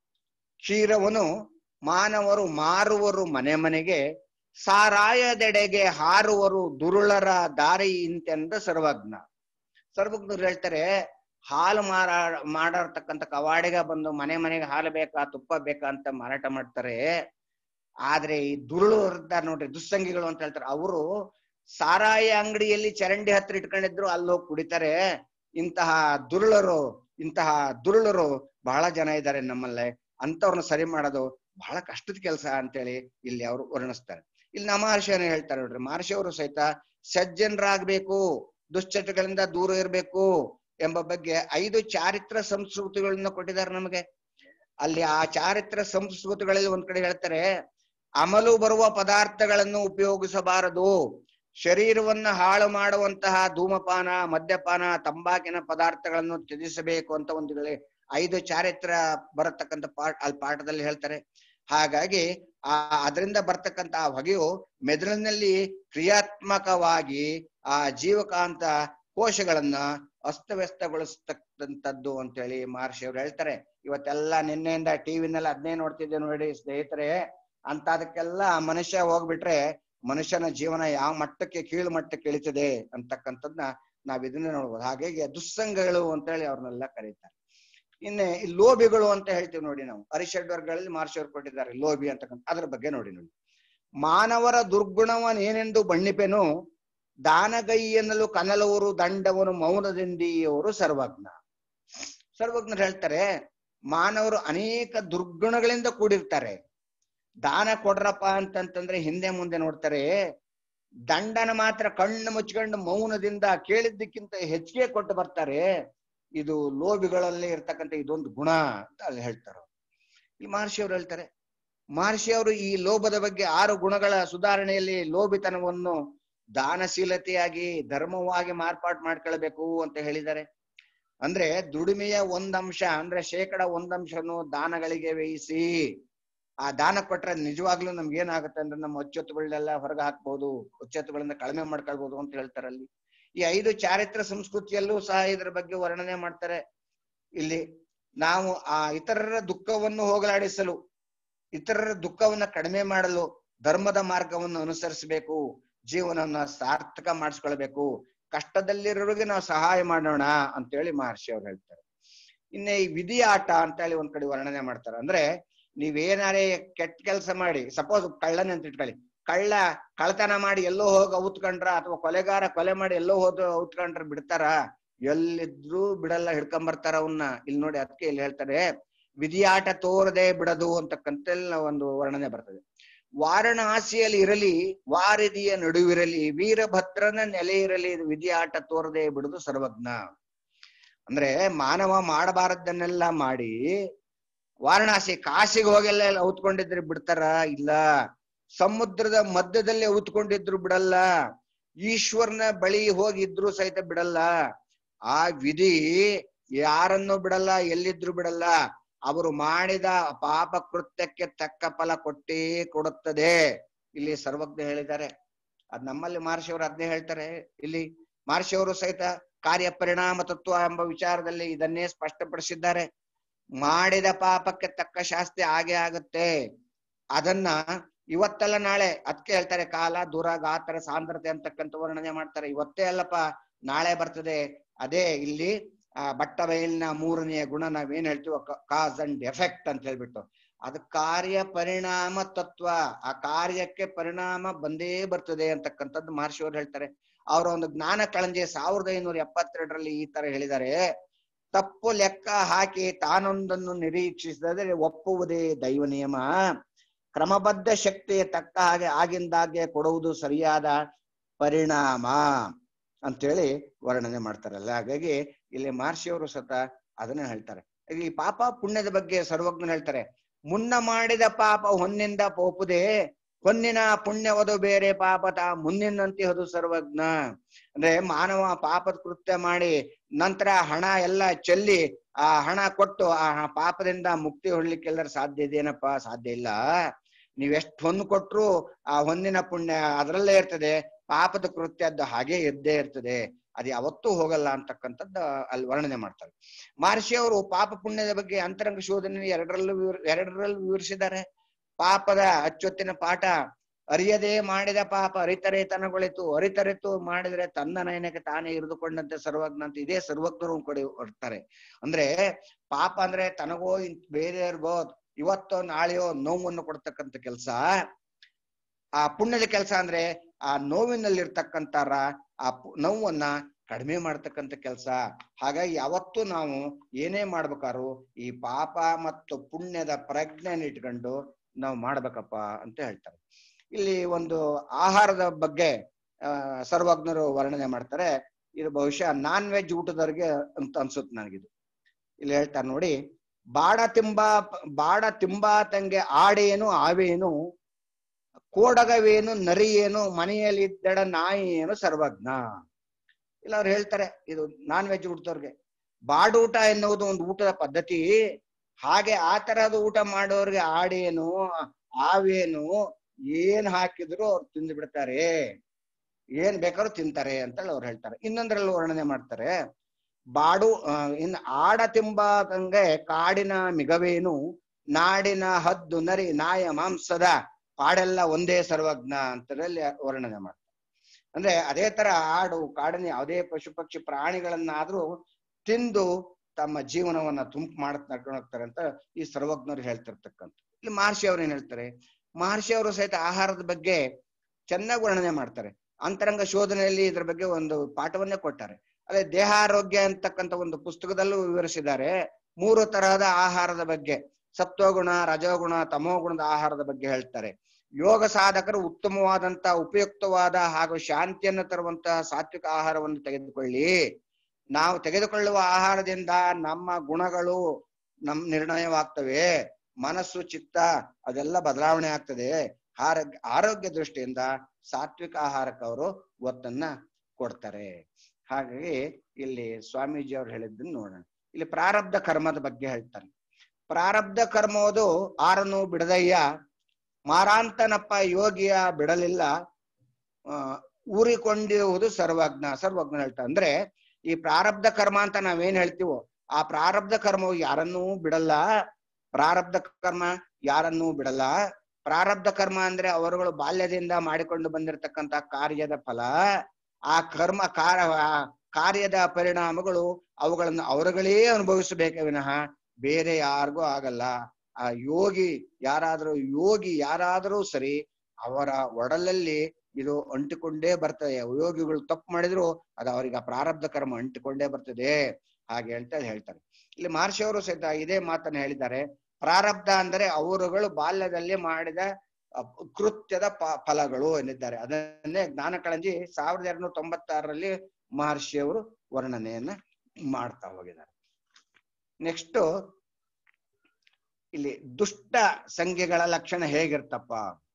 Speaker 2: ಕ್ಷೀರವನು ಮಾನವರು ಮಾರುವರು ಮನೆ ಮನೆಗೆ ಸಾರಾಯದೆಡೆಗೆ ಹಾರುವರು ದುರುಳರ ದಾರಿ ಇಂತೆಂದ ಸರ್ವಜ್ಞ ಸರ್ವಜ್ಞರು ಹೇಳ್ತಾರೆ ಹಾಲು ಮಾರ ಮಾಡಿರ್ತಕ್ಕಂಥ ಕವಾಡಿಗ ಬಂದು ಮನೆ ಮನೆಗೆ ಹಾಲು ಬೇಕಾ ತುಪ್ಪ ಬೇಕಾ ಅಂತ ಮಾರಾಟ ಮಾಡ್ತಾರೆ ಆದ್ರೆ ಈ ದುರುಳು ಇರ್ತಾರೆ ನೋಡ್ರಿ ದುಸ್ಸಂಗಿಗಳು ಅಂತ ಹೇಳ್ತಾರೆ ಅವರು ಸಾರಾಯಿ ಅಂಗಡಿಯಲ್ಲಿ ಚರಂಡಿ ಹತ್ರ ಇಟ್ಕೊಂಡಿದ್ರು ಅಲ್ಲಿ ಹೋಗಿ ಕುಡಿತಾರೆ ಇಂತಹ ದುರುಳರು ಇಂತಹ ದುರುಳರು ಬಹಳ ಜನ ಇದ್ದಾರೆ ನಮ್ಮಲ್ಲೇ ಅಂತವ್ರನ್ನ ಸರಿ ಮಾಡೋದು ಬಹಳ ಕಷ್ಟದ ಕೆಲಸ ಅಂತೇಳಿ ಇಲ್ಲಿ ಅವರು ವರ್ಣಿಸ್ತಾರೆ ಇಲ್ಲಿ ನಮ್ಮ ಮಹರ್ಷಿ ಏನ್ ಹೇಳ್ತಾರೆ ನೋಡ್ರಿ ಮಹರ್ಷಿ ಅವರು ಸಹಿತ ಸಜ್ಜನರಾಗ್ಬೇಕು ದುಶ್ಚಟಗಳಿಂದ ದೂರ ಇರಬೇಕು ಎಂಬ ಬಗ್ಗೆ ಐದು ಚಾರಿತ್ರ ಸಂಸ್ಕೃತಿಗಳನ್ನ ಕೊಟ್ಟಿದ್ದಾರೆ ನಮಗೆ ಅಲ್ಲಿ ಆ ಚಾರಿತ್ರ ಸಂಸ್ಕೃತಿಗಳಲ್ಲಿ ಒಂದ್ ಕಡೆ ಹೇಳ್ತಾರೆ ಅಮಲು ಬರುವ ಪದಾರ್ಥಗಳನ್ನು ಉಪಯೋಗಿಸಬಾರದು ಶರೀರವನ್ನ ಹಾಳು ಮಾಡುವಂತಹ ಧೂಮಪಾನ ಮದ್ಯಪಾನ ತಂಬಾಕಿನ ಪದಾರ್ಥಗಳನ್ನು ತ್ಯಜಿಸಬೇಕು ಅಂತ ಒಂದು ವೇಳೆ ಐದು ಚಾರಿತ್ರ ಬರತಕ್ಕಂತ ಪಾಠ ಅಲ್ಲಿ ಪಾಠದಲ್ಲಿ ಹೇಳ್ತಾರೆ ಹಾಗಾಗಿ ಆ ಅದರಿಂದ ಬರ್ತಕ್ಕಂತ ಆ ಹೊಗೆಯು ಮೆದುಳಿನಲ್ಲಿ ಕ್ರಿಯಾತ್ಮಕವಾಗಿ ಆ ಜೀವಕಾಂತ ಕೋಶಗಳನ್ನ ಅಸ್ತವ್ಯಸ್ತಗೊಳಿಸ್ತಕ್ಕಂಥದ್ದು ಅಂತೇಳಿ ಮಹರ್ಷಿ ಅವ್ರು ಹೇಳ್ತಾರೆ ಇವತ್ತೆಲ್ಲ ನಿನ್ನೆಯಿಂದ ಟಿವಿನಲ್ಲಿ ಅದನ್ನೇ ನೋಡ್ತಿದ್ದೆ ನೋಡಿ ಸ್ನೇಹಿತರೆ ಅಂತ ಅದಕ್ಕೆಲ್ಲ ಮನುಷ್ಯ ಹೋಗ್ಬಿಟ್ರೆ ಮನುಷ್ಯನ ಜೀವನ ಯಾವ ಮಟ್ಟಕ್ಕೆ ಕೀಳು ಮಟ್ಟಕ್ಕೆ ಇಳಿತದೆ ಅಂತಕ್ಕಂಥದ್ನ ನಾವ್ ಇದನ್ನ ನೋಡ್ಬೋದು ಹಾಗಾಗಿ ದುಸ್ಸಂಗಗಳು ಅಂತೇಳಿ ಅವ್ರನ್ನೆಲ್ಲ ಕರೀತಾರೆ ಇನ್ನೇ ಈ ಲೋಭಿಗಳು ಅಂತ ಹೇಳ್ತೀವಿ ನೋಡಿ ನಾವು ಅರಿಷಡ್ ವರ್ಗಗಳಲ್ಲಿ ಮಹರ್ಷಿಯವರು ಕೊಟ್ಟಿದ್ದಾರೆ ಲೋಭಿ ಅಂತಕ್ಕಂಥ ಅದ್ರ ಬಗ್ಗೆ ನೋಡಿ ನೋಡಿ ಮಾನವರ ದುರ್ಗುಣವನೇನೆಂದು ಬಣ್ಣಿಪೆನು ದಾನಗೈ ಎನ್ನಲು ಕನಲವರು ದಂಡವನು ಮೌನದಿಂದಿಯವರು ಸರ್ವಜ್ಞ ಸರ್ವಜ್ಞರು ಹೇಳ್ತಾರೆ ಮಾನವರು ಅನೇಕ ದುರ್ಗುಣಗಳಿಂದ ಕೂಡಿರ್ತಾರೆ ದಾನ ಕೊಡ್ರಪ್ಪ ಅಂತಂತಂದ್ರೆ ಹಿಂದೆ ಮುಂದೆ ನೋಡ್ತಾರೆ ದಂಡನ ಮಾತ್ರ ಕಣ್ಣು ಮುಚ್ಕೊಂಡು ಮೌನದಿಂದ ಕೇಳಿದ್ದಕ್ಕಿಂತ ಹೆಚ್ಚಿಗೆ ಕೊಟ್ಟು ಬರ್ತಾರೆ ಇದು ಲೋಭಿಗಳಲ್ಲಿ ಇರ್ತಕ್ಕಂಥ ಇದೊಂದು ಗುಣ ಅಂತ ಅಲ್ಲಿ ಹೇಳ್ತಾರೆ ಈ ಮಹರ್ಷಿ ಅವರು ಹೇಳ್ತಾರೆ ಮಹರ್ಷಿ ಅವರು ಈ ಲೋಭದ ಬಗ್ಗೆ ಆರು ಗುಣಗಳ ಸುಧಾರಣೆಯಲ್ಲಿ ಲೋಭಿತನವನ್ನು ದಾನಶೀಲತೆಯಾಗಿ ಧರ್ಮವಾಗಿ ಮಾರ್ಪಾಡು ಮಾಡ್ಕೊಳ್ಬೇಕು ಅಂತ ಹೇಳಿದ್ದಾರೆ ಅಂದ್ರೆ ದುಡಿಮೆಯ ಒಂದಂಶ ಅಂದ್ರೆ ಶೇಕಡ ಒಂದಂಶನು ದಾನಗಳಿಗೆ ವ್ಯಯಿಸಿ ಆ ದಾನ ಕೊಟ್ರೆ ನಿಜವಾಗ್ಲೂ ನಮ್ಗೆ ಏನಾಗುತ್ತೆ ಅಂದ್ರೆ ನಮ್ಮ ಒಚ್ಚೊತ್ತುಗಳನ್ನೆಲ್ಲ ಹೊರಗೆ ಹಾಕ್ಬಹುದು ಒಚ್ಚೊತ್ತುಗಳನ್ನ ಕಡಿಮೆ ಮಾಡ್ಕೊಳ್ಬಹುದು ಅಂತ ಹೇಳ್ತಾರೆ ಅಲ್ಲಿ ಈ ಐದು ಚಾರಿತ್ರ ಸಂಸ್ಕೃತಿಯಲ್ಲೂ ಸಹ ಇದ್ರ ಬಗ್ಗೆ ವರ್ಣನೆ ಮಾಡ್ತಾರೆ ಇಲ್ಲಿ ನಾವು ಆ ಇತರರ ದುಃಖವನ್ನು ಹೋಗಲಾಡಿಸಲು ಇತರರ ದುಃಖವನ್ನ ಕಡಿಮೆ ಮಾಡಲು ಧರ್ಮದ ಮಾರ್ಗವನ್ನು ಅನುಸರಿಸಬೇಕು ಜೀವನವನ್ನ ಸಾರ್ಥಕ ಮಾಡಿಸ್ಕೊಳ್ಬೇಕು ಕಷ್ಟದಲ್ಲಿರೋರಿಗೆ ನಾವು ಸಹಾಯ ಮಾಡೋಣ ಅಂತೇಳಿ ಮಹರ್ಷಿ ಅವ್ರು ಹೇಳ್ತಾರೆ ಇನ್ನೇ ಈ ವಿಧಿ ಆಟ ಅಂತ ಹೇಳಿ ಒಂದ್ ಕಡೆ ವರ್ಣನೆ ಮಾಡ್ತಾರೆ ಅಂದ್ರೆ ನೀವೇನಾರೇ ಕೆಟ್ಟ ಕೆಲಸ ಮಾಡಿ ಸಪೋಸ್ ಕಳ್ಳನೇ ಅಂತ ಇಟ್ಕೊಳ್ಳಿ ಕಳ್ಳ ಕಳ್ಳತನ ಮಾಡಿ ಎಲ್ಲೋ ಹೋಗಿ ಔತ್ಕೊಂಡ್ರ ಅಥವಾ ಕೊಲೆಗಾರ ಕೊಲೆ ಮಾಡಿ ಎಲ್ಲೋ ಹೋದ ಔತ್ಕೊಂಡ್ರ ಬಿಡ್ತಾರ ಎಲ್ಲಿದ್ರು ಬಿಡಲ್ಲ ಹಿಡ್ಕೊಂಬರ್ತಾರ ಅವನ್ನ ಇಲ್ಲಿ ನೋಡಿ ಅದಕ್ಕೆ ಇಲ್ಲಿ ಹೇಳ್ತಾರೆ ವಿಧಿಯಾಟ ತೋರದೆ ಬಿಡದು ಅಂತಕ್ಕಂತೆಲ್ಲ ಒಂದು ವರ್ಣನೆ ಬರ್ತದೆ ವಾರಣಾಸಿಯಲ್ಲಿ ಇರಲಿ ವಾರಿದಿಯ ನಡುವಿರಲಿ ವೀರಭದ್ರನ ನೆಲೆ ಇರಲಿ ಇದು ವಿಧಿಯಾಟ ತೋರದೆ ಬಿಡುದು ಸರ್ವಜ್ಞ ಅಂದ್ರೆ ಮಾನವ ಮಾಡಬಾರದನ್ನೆಲ್ಲ ಮಾಡಿ ವಾರಣಾಸಿ ಕಾಶಿಗೆ ಹೋಗೆಲ್ಲ ಔತ್ಕೊಂಡಿದ್ರೆ ಬಿಡ್ತಾರ ಇಲ್ಲ ಸಮುದ್ರದ ಮಧ್ಯದಲ್ಲಿ ಔತ್ಕೊಂಡಿದ್ರು ಬಿಡಲ್ಲ ಈಶ್ವರನ ಬಳಿ ಹೋಗಿದ್ರು ಸಹಿತ ಬಿಡಲ್ಲ ಆ ವಿಧಿ ಯಾರನ್ನು ಬಿಡಲ್ಲ ಎಲ್ಲಿದ್ರು ಬಿಡಲ್ಲ ಅವರು ಮಾಡಿದ ಪಾಪ ಕೃತ್ಯಕ್ಕೆ ತಕ್ಕ ಫಲ ಕೊಟ್ಟೇ ಕೊಡುತ್ತದೆ ಇಲ್ಲಿ ಸರ್ವಜ್ಞ ಹೇಳಿದ್ದಾರೆ ಅದ್ ನಮ್ಮಲ್ಲಿ ಮಹರ್ಷಿಯವರು ಅದನ್ನೇ ಹೇಳ್ತಾರೆ ಇಲ್ಲಿ ಮಹರ್ಷಿಯವರು ಸಹಿತ ಕಾರ್ಯ ಪರಿಣಾಮ ತತ್ವ ಎಂಬ ವಿಚಾರದಲ್ಲಿ ಇದನ್ನೇ ಸ್ಪಷ್ಟಪಡಿಸಿದ್ದಾರೆ ಮಾಡಿದ ಪಾಪಕ್ಕೆ ತಕ್ಕ ಶಾಸ್ತಿ ಆಗೇ ಆಗುತ್ತೆ ಅದನ್ನ ಇವತ್ತಲ್ಲ ನಾಳೆ ಅದಕ್ಕೆ ಹೇಳ್ತಾರೆ ಕಾಲ ದೂರ ಗಾತ್ರ ಸಾಂದ್ರತೆ ಅಂತಕ್ಕಂಥ ವರ್ಣನೆ ಮಾಡ್ತಾರೆ ಇವತ್ತೇ ಅಲ್ಲಪ್ಪ ನಾಳೆ ಬರ್ತದೆ ಅದೇ ಇಲ್ಲಿ ಆ ಬಟ್ಟ ಬಯಲಿನ ಮೂರನೆಯ ಗುಣ ನಾವೇನ್ ಹೇಳ್ತೀವೋ ಕಾಸ್ ಅಂಡ್ ಎಫೆಕ್ಟ್ ಅಂತ ಹೇಳ್ಬಿಟ್ಟು ಅದು ಕಾರ್ಯ ಪರಿಣಾಮ ತತ್ವ ಆ ಕಾರ್ಯಕ್ಕೆ ಪರಿಣಾಮ ಬಂದೇ ಬರ್ತದೆ ಅಂತಕ್ಕಂಥದ್ದು ಮಹರ್ಷಿಯವರು ಹೇಳ್ತಾರೆ ಅವರ ಒಂದು ಜ್ಞಾನ ಕಳಂಜೆ ಸಾವಿರದ ಐನೂರ ಎಪ್ಪತ್ತೆರಡರಲ್ಲಿ ಈ ತರ ಹೇಳಿದ್ದಾರೆ ತಪ್ಪು ಲೆಕ್ಕ ಹಾಕಿ ತಾನೊಂದನ್ನು ನಿರೀಕ್ಷಿಸಿದರೆ ಒಪ್ಪುವುದೇ ದೈವ ನಿಯಮ ಕ್ರಮಬದ್ಧ ಶಕ್ತಿಯ ತಕ್ಕ ಹಾಗೆ ಆಗಿಂದಾಗೆ ಕೊಡುವುದು ಸರಿಯಾದ ಪರಿಣಾಮ ಅಂತೇಳಿ ವರ್ಣನೆ ಮಾಡ್ತಾರಲ್ಲ ಹಾಗಾಗಿ ಇಲ್ಲಿ ಮಹರ್ಷಿಯವರು ಸತ ಅದನ್ನ ಹೇಳ್ತಾರೆ ಈ ಪಾಪ ಪುಣ್ಯದ ಬಗ್ಗೆ ಸರ್ವಜ್ಞ ಹೇಳ್ತಾರೆ ಮುನ್ನ ಮಾಡಿದ ಪಾಪ ಹೊನ್ನಿಂದ ಪೋಪುದೇ ಹೊನ್ನಿನ ಪುಣ್ಯವದು ಬೇರೆ ಪಾಪತ ಮುಂದಿನಂತೆ ಅದು ಸರ್ವಜ್ಞ ಅಂದ್ರೆ ಮಾನವ ಪಾಪದ ಕೃತ್ಯ ಮಾಡಿ ನಂತರ ಹಣ ಎಲ್ಲ ಚೆಲ್ಲಿ ಆ ಹಣ ಕೊಟ್ಟು ಆ ಪಾಪದಿಂದ ಮುಕ್ತಿ ಹೊಡ್ಲಿಕ್ಕೆ ಎಲ್ಲರ ಸಾಧ್ಯ ಇದೆಯೇನಪ್ಪ ಸಾಧ್ಯ ಇಲ್ಲ ನೀವ್ ಎಷ್ಟು ಹೊನ್ನು ಕೊಟ್ರು ಆ ಹೊನ್ನಿನ ಪುಣ್ಯ ಅದರಲ್ಲೇ ಇರ್ತದೆ ಪಾಪದ ಕೃತ್ಯದ್ದು ಹಾಗೆ ಇದ್ದೇ ಇರ್ತದೆ ಅದು ಯಾವತ್ತೂ ಹೋಗಲ್ಲ ಅಂತಕ್ಕಂಥದ್ದು ಅಲ್ಲಿ ವರ್ಣನೆ ಮಾಡ್ತಾರೆ ಮಹರ್ಷಿ ಅವರು ಪಾಪ ಪುಣ್ಯದ ಬಗ್ಗೆ ಅಂತರಂಗ ಶೋಧನೆ ಎರಡರಲ್ಲೂ ವಿವರ- ಎರಡರಲ್ಲೂ ವಿವರಿಸಿದ್ದಾರೆ ಪಾಪದ ಅಚ್ಚೊತ್ತಿನ ಪಾಠ ಅರಿಯದೇ ಮಾಡಿದ ಪಾಪ ಅರಿತರೆ ತನಗೊಳಿತು ಅರಿತರೆತು ಮಾಡಿದ್ರೆ ತನ್ನ ನಯನಕ್ಕೆ ತಾನೇ ಇರಿದುಕೊಂಡಂತೆ ಸರ್ವಜ್ಞ ಅಂತ ಇದೇ ಸರ್ವಜ್ಞರು ಕೊಡಿ ಹೊರ್ತಾರೆ ಅಂದ್ರೆ ಪಾಪ ಅಂದ್ರೆ ತನಗೋ ಇನ್- ಬೇರೆಯವ್ರಿಗೋ ಇವತ್ತೋ ನಾಳೆಯೋ ನೋವನ್ನು ಕೊಡ್ತಕ್ಕಂಥ ಕೆಲಸ ಆ ಪುಣ್ಯದ ಕೆಲಸ ಅಂದ್ರೆ ಆ ನೋವಿನಲ್ಲಿರ್ತಕ್ಕಂತಾರ ಆ ಪು- ನೋವನ್ನ ಕಡಿಮೆ ಮಾಡ್ತಕ್ಕಂಥ ಕೆಲಸ ಹಾಗಾಗಿ ಯಾವತ್ತೂ ನಾವು ಏನೇ ಮಾಡ್ಬೇಕಾದ್ರು ಈ ಪಾಪ ಮತ್ತು ಪುಣ್ಯದ ಪ್ರಜ್ಞೆನ ಇಟ್ಕೊಂಡು ನಾವು ಮಾಡ್ಬೇಕಪ್ಪ ಅಂತ ಹೇಳ್ತಾರೆ ಇಲ್ಲಿ ಒಂದು ಆಹಾರದ ಬಗ್ಗೆ ಆ ಸರ್ವಜ್ಞರು ವರ್ಣನೆ ಮಾಡ್ತಾರೆ ಇದು ಬಹುಶಃ ನಾನ್ ವೆಜ್ ಊಟದವ್ರಿಗೆ ಅಂತ ಅನ್ಸುತ್ತೆ ನನಗಿದು ಇಲ್ಲಿ ಹೇಳ್ತಾರೆ ನೋಡಿ ಬಾಡ ತಿಂಬ ಬಾಡ ತಿಂಬಾತಂಗೆ ಆಡೇನು ಆವೇನು ಕೋಡಗವೇನು ನರಿಯೇನು ಮನೆಯಲ್ಲಿದ್ದಡ ನಾಯಿ ಏನು ಸರ್ವಜ್ಞ ಇಲ್ಲ ಅವ್ರು ಹೇಳ್ತಾರೆ ಇದು ನಾನ್ ವೆಜ್ ಊಟದವ್ರಿಗೆ ಬಾಡೂಟ ಎನ್ನುವುದು ಒಂದು ಊಟದ ಪದ್ಧತಿ ಹಾಗೆ ಆ ತರಹದ ಊಟ ಮಾಡೋರ್ಗೆ ಆಡೇನು ಆವೇನು ಏನ್ ಹಾಕಿದ್ರು ಅವ್ರು ತಿಂದು ಬಿಡ್ತಾರೆ ಏನ್ ಬೇಕಾದ್ರೂ ತಿಂತಾರೆ ಅಂತೇಳಿ ಅವ್ರು ಹೇಳ್ತಾರೆ ಇನ್ನೊಂದ್ರಲ್ಲಿ ವರ್ಣನೆ ಮಾಡ್ತಾರೆ ಬಾಡು ಆ, ಇನ್ ಆಡ ತಿಂಬಾದಂಗೆ ಕಾಡಿನ ಮಿಗವೇನು ನಾಡಿನ ಹದ್ದು ನರಿ ನಾಯ ಮಾಂಸದ ಪಾಡೆಲ್ಲ ಒಂದೇ ಸರ್ವಜ್ಞ ಅಂತೇಳಿ ವರ್ಣನೆ ಮಾಡ್ತಾರೆ ಅಂದ್ರೆ ಅದೇ ತರ ಆಡು ಕಾಡಿನ ಯಾವುದೇ ಪಶು ಪಕ್ಷಿ ಪ್ರಾಣಿಗಳನ್ನಾದ್ರೂ ತಿಂದು ತಮ್ಮ ಜೀವನವನ್ನ ತುಂಬು ಮಾಡತ್ ನಡ್ಕೊಂಡು ಹೋಗ್ತಾರೆ ಅಂತ ಈ ಸರ್ವಜ್ಞರು ಹೇಳ್ತಿರ್ತಕ್ಕಂಥ ಇಲ್ಲಿ ಮಹರ್ಷಿ ಅವ್ರು ಏನ್ ಹೇಳ್ತಾರೆ ಮಹರ್ಷಿ ಅವರು ಸಹಿತ ಆಹಾರದ ಬಗ್ಗೆ ಚೆನ್ನಾಗಿ ವರ್ಣನೆ ಮಾಡ್ತಾರೆ ಅಂತರಂಗ ಶೋಧನೆಯಲ್ಲಿ ಇದ್ರ ಬಗ್ಗೆ ಒಂದು ಪಾಠವನ್ನೇ ಕೊಟ್ಟಾರೆ ಅದೇ ದೇಹಾರೋಗ್ಯ ಅಂತಕ್ಕಂಥ ಒಂದು ಪುಸ್ತಕದಲ್ಲೂ ವಿವರಿಸಿದ್ದಾರೆ ಮೂರು ತರಹದ ಆಹಾರದ ಬಗ್ಗೆ ಸತ್ವಗುಣ ರಜೋಗುಣ ತಮೋಗುಣದ ಆಹಾರದ ಬಗ್ಗೆ ಹೇಳ್ತಾರೆ ಯೋಗ ಸಾಧಕರು ಉತ್ತಮವಾದಂತ ಉಪಯುಕ್ತವಾದ ಹಾಗೂ ಶಾಂತಿಯನ್ನು ತರುವಂತಹ ಸಾತ್ವಿಕ ಆಹಾರವನ್ನು ತೆಗೆದುಕೊಳ್ಳಿ ನಾವು ತೆಗೆದುಕೊಳ್ಳುವ ಆಹಾರದಿಂದ ನಮ್ಮ ಗುಣಗಳು ನಮ್ ನಿರ್ಣಯವಾಗ್ತವೆ ಮನಸ್ಸು ಚಿತ್ತ ಅದೆಲ್ಲ ಬದಲಾವಣೆ ಆಗ್ತದೆ ಆರೋಗ್ಯ ಆರೋಗ್ಯ ದೃಷ್ಟಿಯಿಂದ ಸಾತ್ವಿಕ ಆಹಾರಕ್ಕೆ ಅವರು ಒತ್ತನ್ನ ಕೊಡ್ತಾರೆ ಹಾಗಾಗಿ ಇಲ್ಲಿ ಸ್ವಾಮೀಜಿ ಅವ್ರು ಹೇಳಿದ್ದನ್ನು ನೋಡೋಣ ಇಲ್ಲಿ ಪ್ರಾರಬ್ಧ ಕರ್ಮದ ಬಗ್ಗೆ ಹೇಳ್ತಾರೆ ಪ್ರಾರಬ್ಧ ಕರ್ಮವುದು ಆರನ್ನು ಬಿಡದಯ್ಯ ಮಾರಾಂತನಪ್ಪ ಯೋಗಿಯ ಬಿಡಲಿಲ್ಲ ಆ ಊರಿಕೊಂಡಿರುವುದು ಸರ್ವಜ್ಞ ಸರ್ವಜ್ಞ ಹೇಳ್ತಾ ಅಂದ್ರೆ ಈ ಪ್ರಾರಬ್ಧ ಕರ್ಮ ಅಂತ ನಾವೇನ್ ಹೇಳ್ತೀವೋ ಆ ಪ್ರಾರಬ್ಧ ಕರ್ಮವು ಯಾರನ್ನೂ ಬಿಡಲ್ಲ ಪ್ರಾರಬ್ಧ ಕರ್ಮ ಯಾರನ್ನೂ ಬಿಡಲ್ಲ ಪ್ರಾರಬ್ಧ ಕರ್ಮ ಅಂದ್ರೆ ಅವರುಗಳು ಬಾಲ್ಯದಿಂದ ಮಾಡಿಕೊಂಡು ಬಂದಿರತಕ್ಕಂತ ಕಾರ್ಯದ ಫಲ ಆ ಕರ್ಮ ಕಾರ ಆ ಕಾರ್ಯದ ಪರಿಣಾಮಗಳು ಅವುಗಳನ್ನು ಅವರುಗಳೇ ಅನುಭವಿಸಬೇಕೆ ವಿನಃ ಬೇರೆ ಯಾರಿಗೂ ಆಗಲ್ಲ ಆ ಯೋಗಿ ಯಾರಾದ್ರೂ ಯೋಗಿ ಯಾರಾದರೂ ಸರಿ ಅವರ ಒಡಲಲ್ಲಿ ಇದು ಅಂಟಿಕೊಂಡೇ ಬರ್ತದೆ ಯೋಗಿಗಳು ತಪ್ಪು ಮಾಡಿದ್ರು ಅದು ಅವರಿಗೆ ಆ ಪ್ರಾರಬ್ಧ ಕರ್ಮ ಅಂಟಿಕೊಂಡೇ ಬರ್ತದೆ ಹಾಗೆ ಅಂತ ಹೇಳ್ತಾರೆ ಇಲ್ಲಿ ಮಹರ್ಷಿ ಅವರು ಸಹಿತ ಇದೇ ಮಾತನ್ನ ಹೇಳಿದ್ದಾರೆ ಪ್ರಾರಬ್ಧ ಅಂದರೆ ಅವರುಗಳು ಬಾಲ್ಯದಲ್ಲಿ ಮಾಡಿದ ಅ, ಕೃತ್ಯದ ಪ- ಫಲಗಳು ಎಂದಿದ್ದಾರೆ ಅದನ್ನೇ ಜ್ಞಾನ ಕಳಂಜಿ ಸಾವಿರದ ಎರಡ್ನೂರ ತೊಂಬತ್ತಾರರಲ್ಲಿ ಮಹರ್ಷಿಯವರು ವರ್ಣನೆಯನ್ನ ಮಾಡ್ತಾ ಹೋಗಿದ್ದಾರೆ ನೆಕ್ಸ್ಟ್ ಇಲ್ಲಿ ದುಷ್ಟ ಸಂಖ್ಯೆಗಳ ಲಕ್ಷಣ ಹೇಗಿರ್ತಪ್ಪ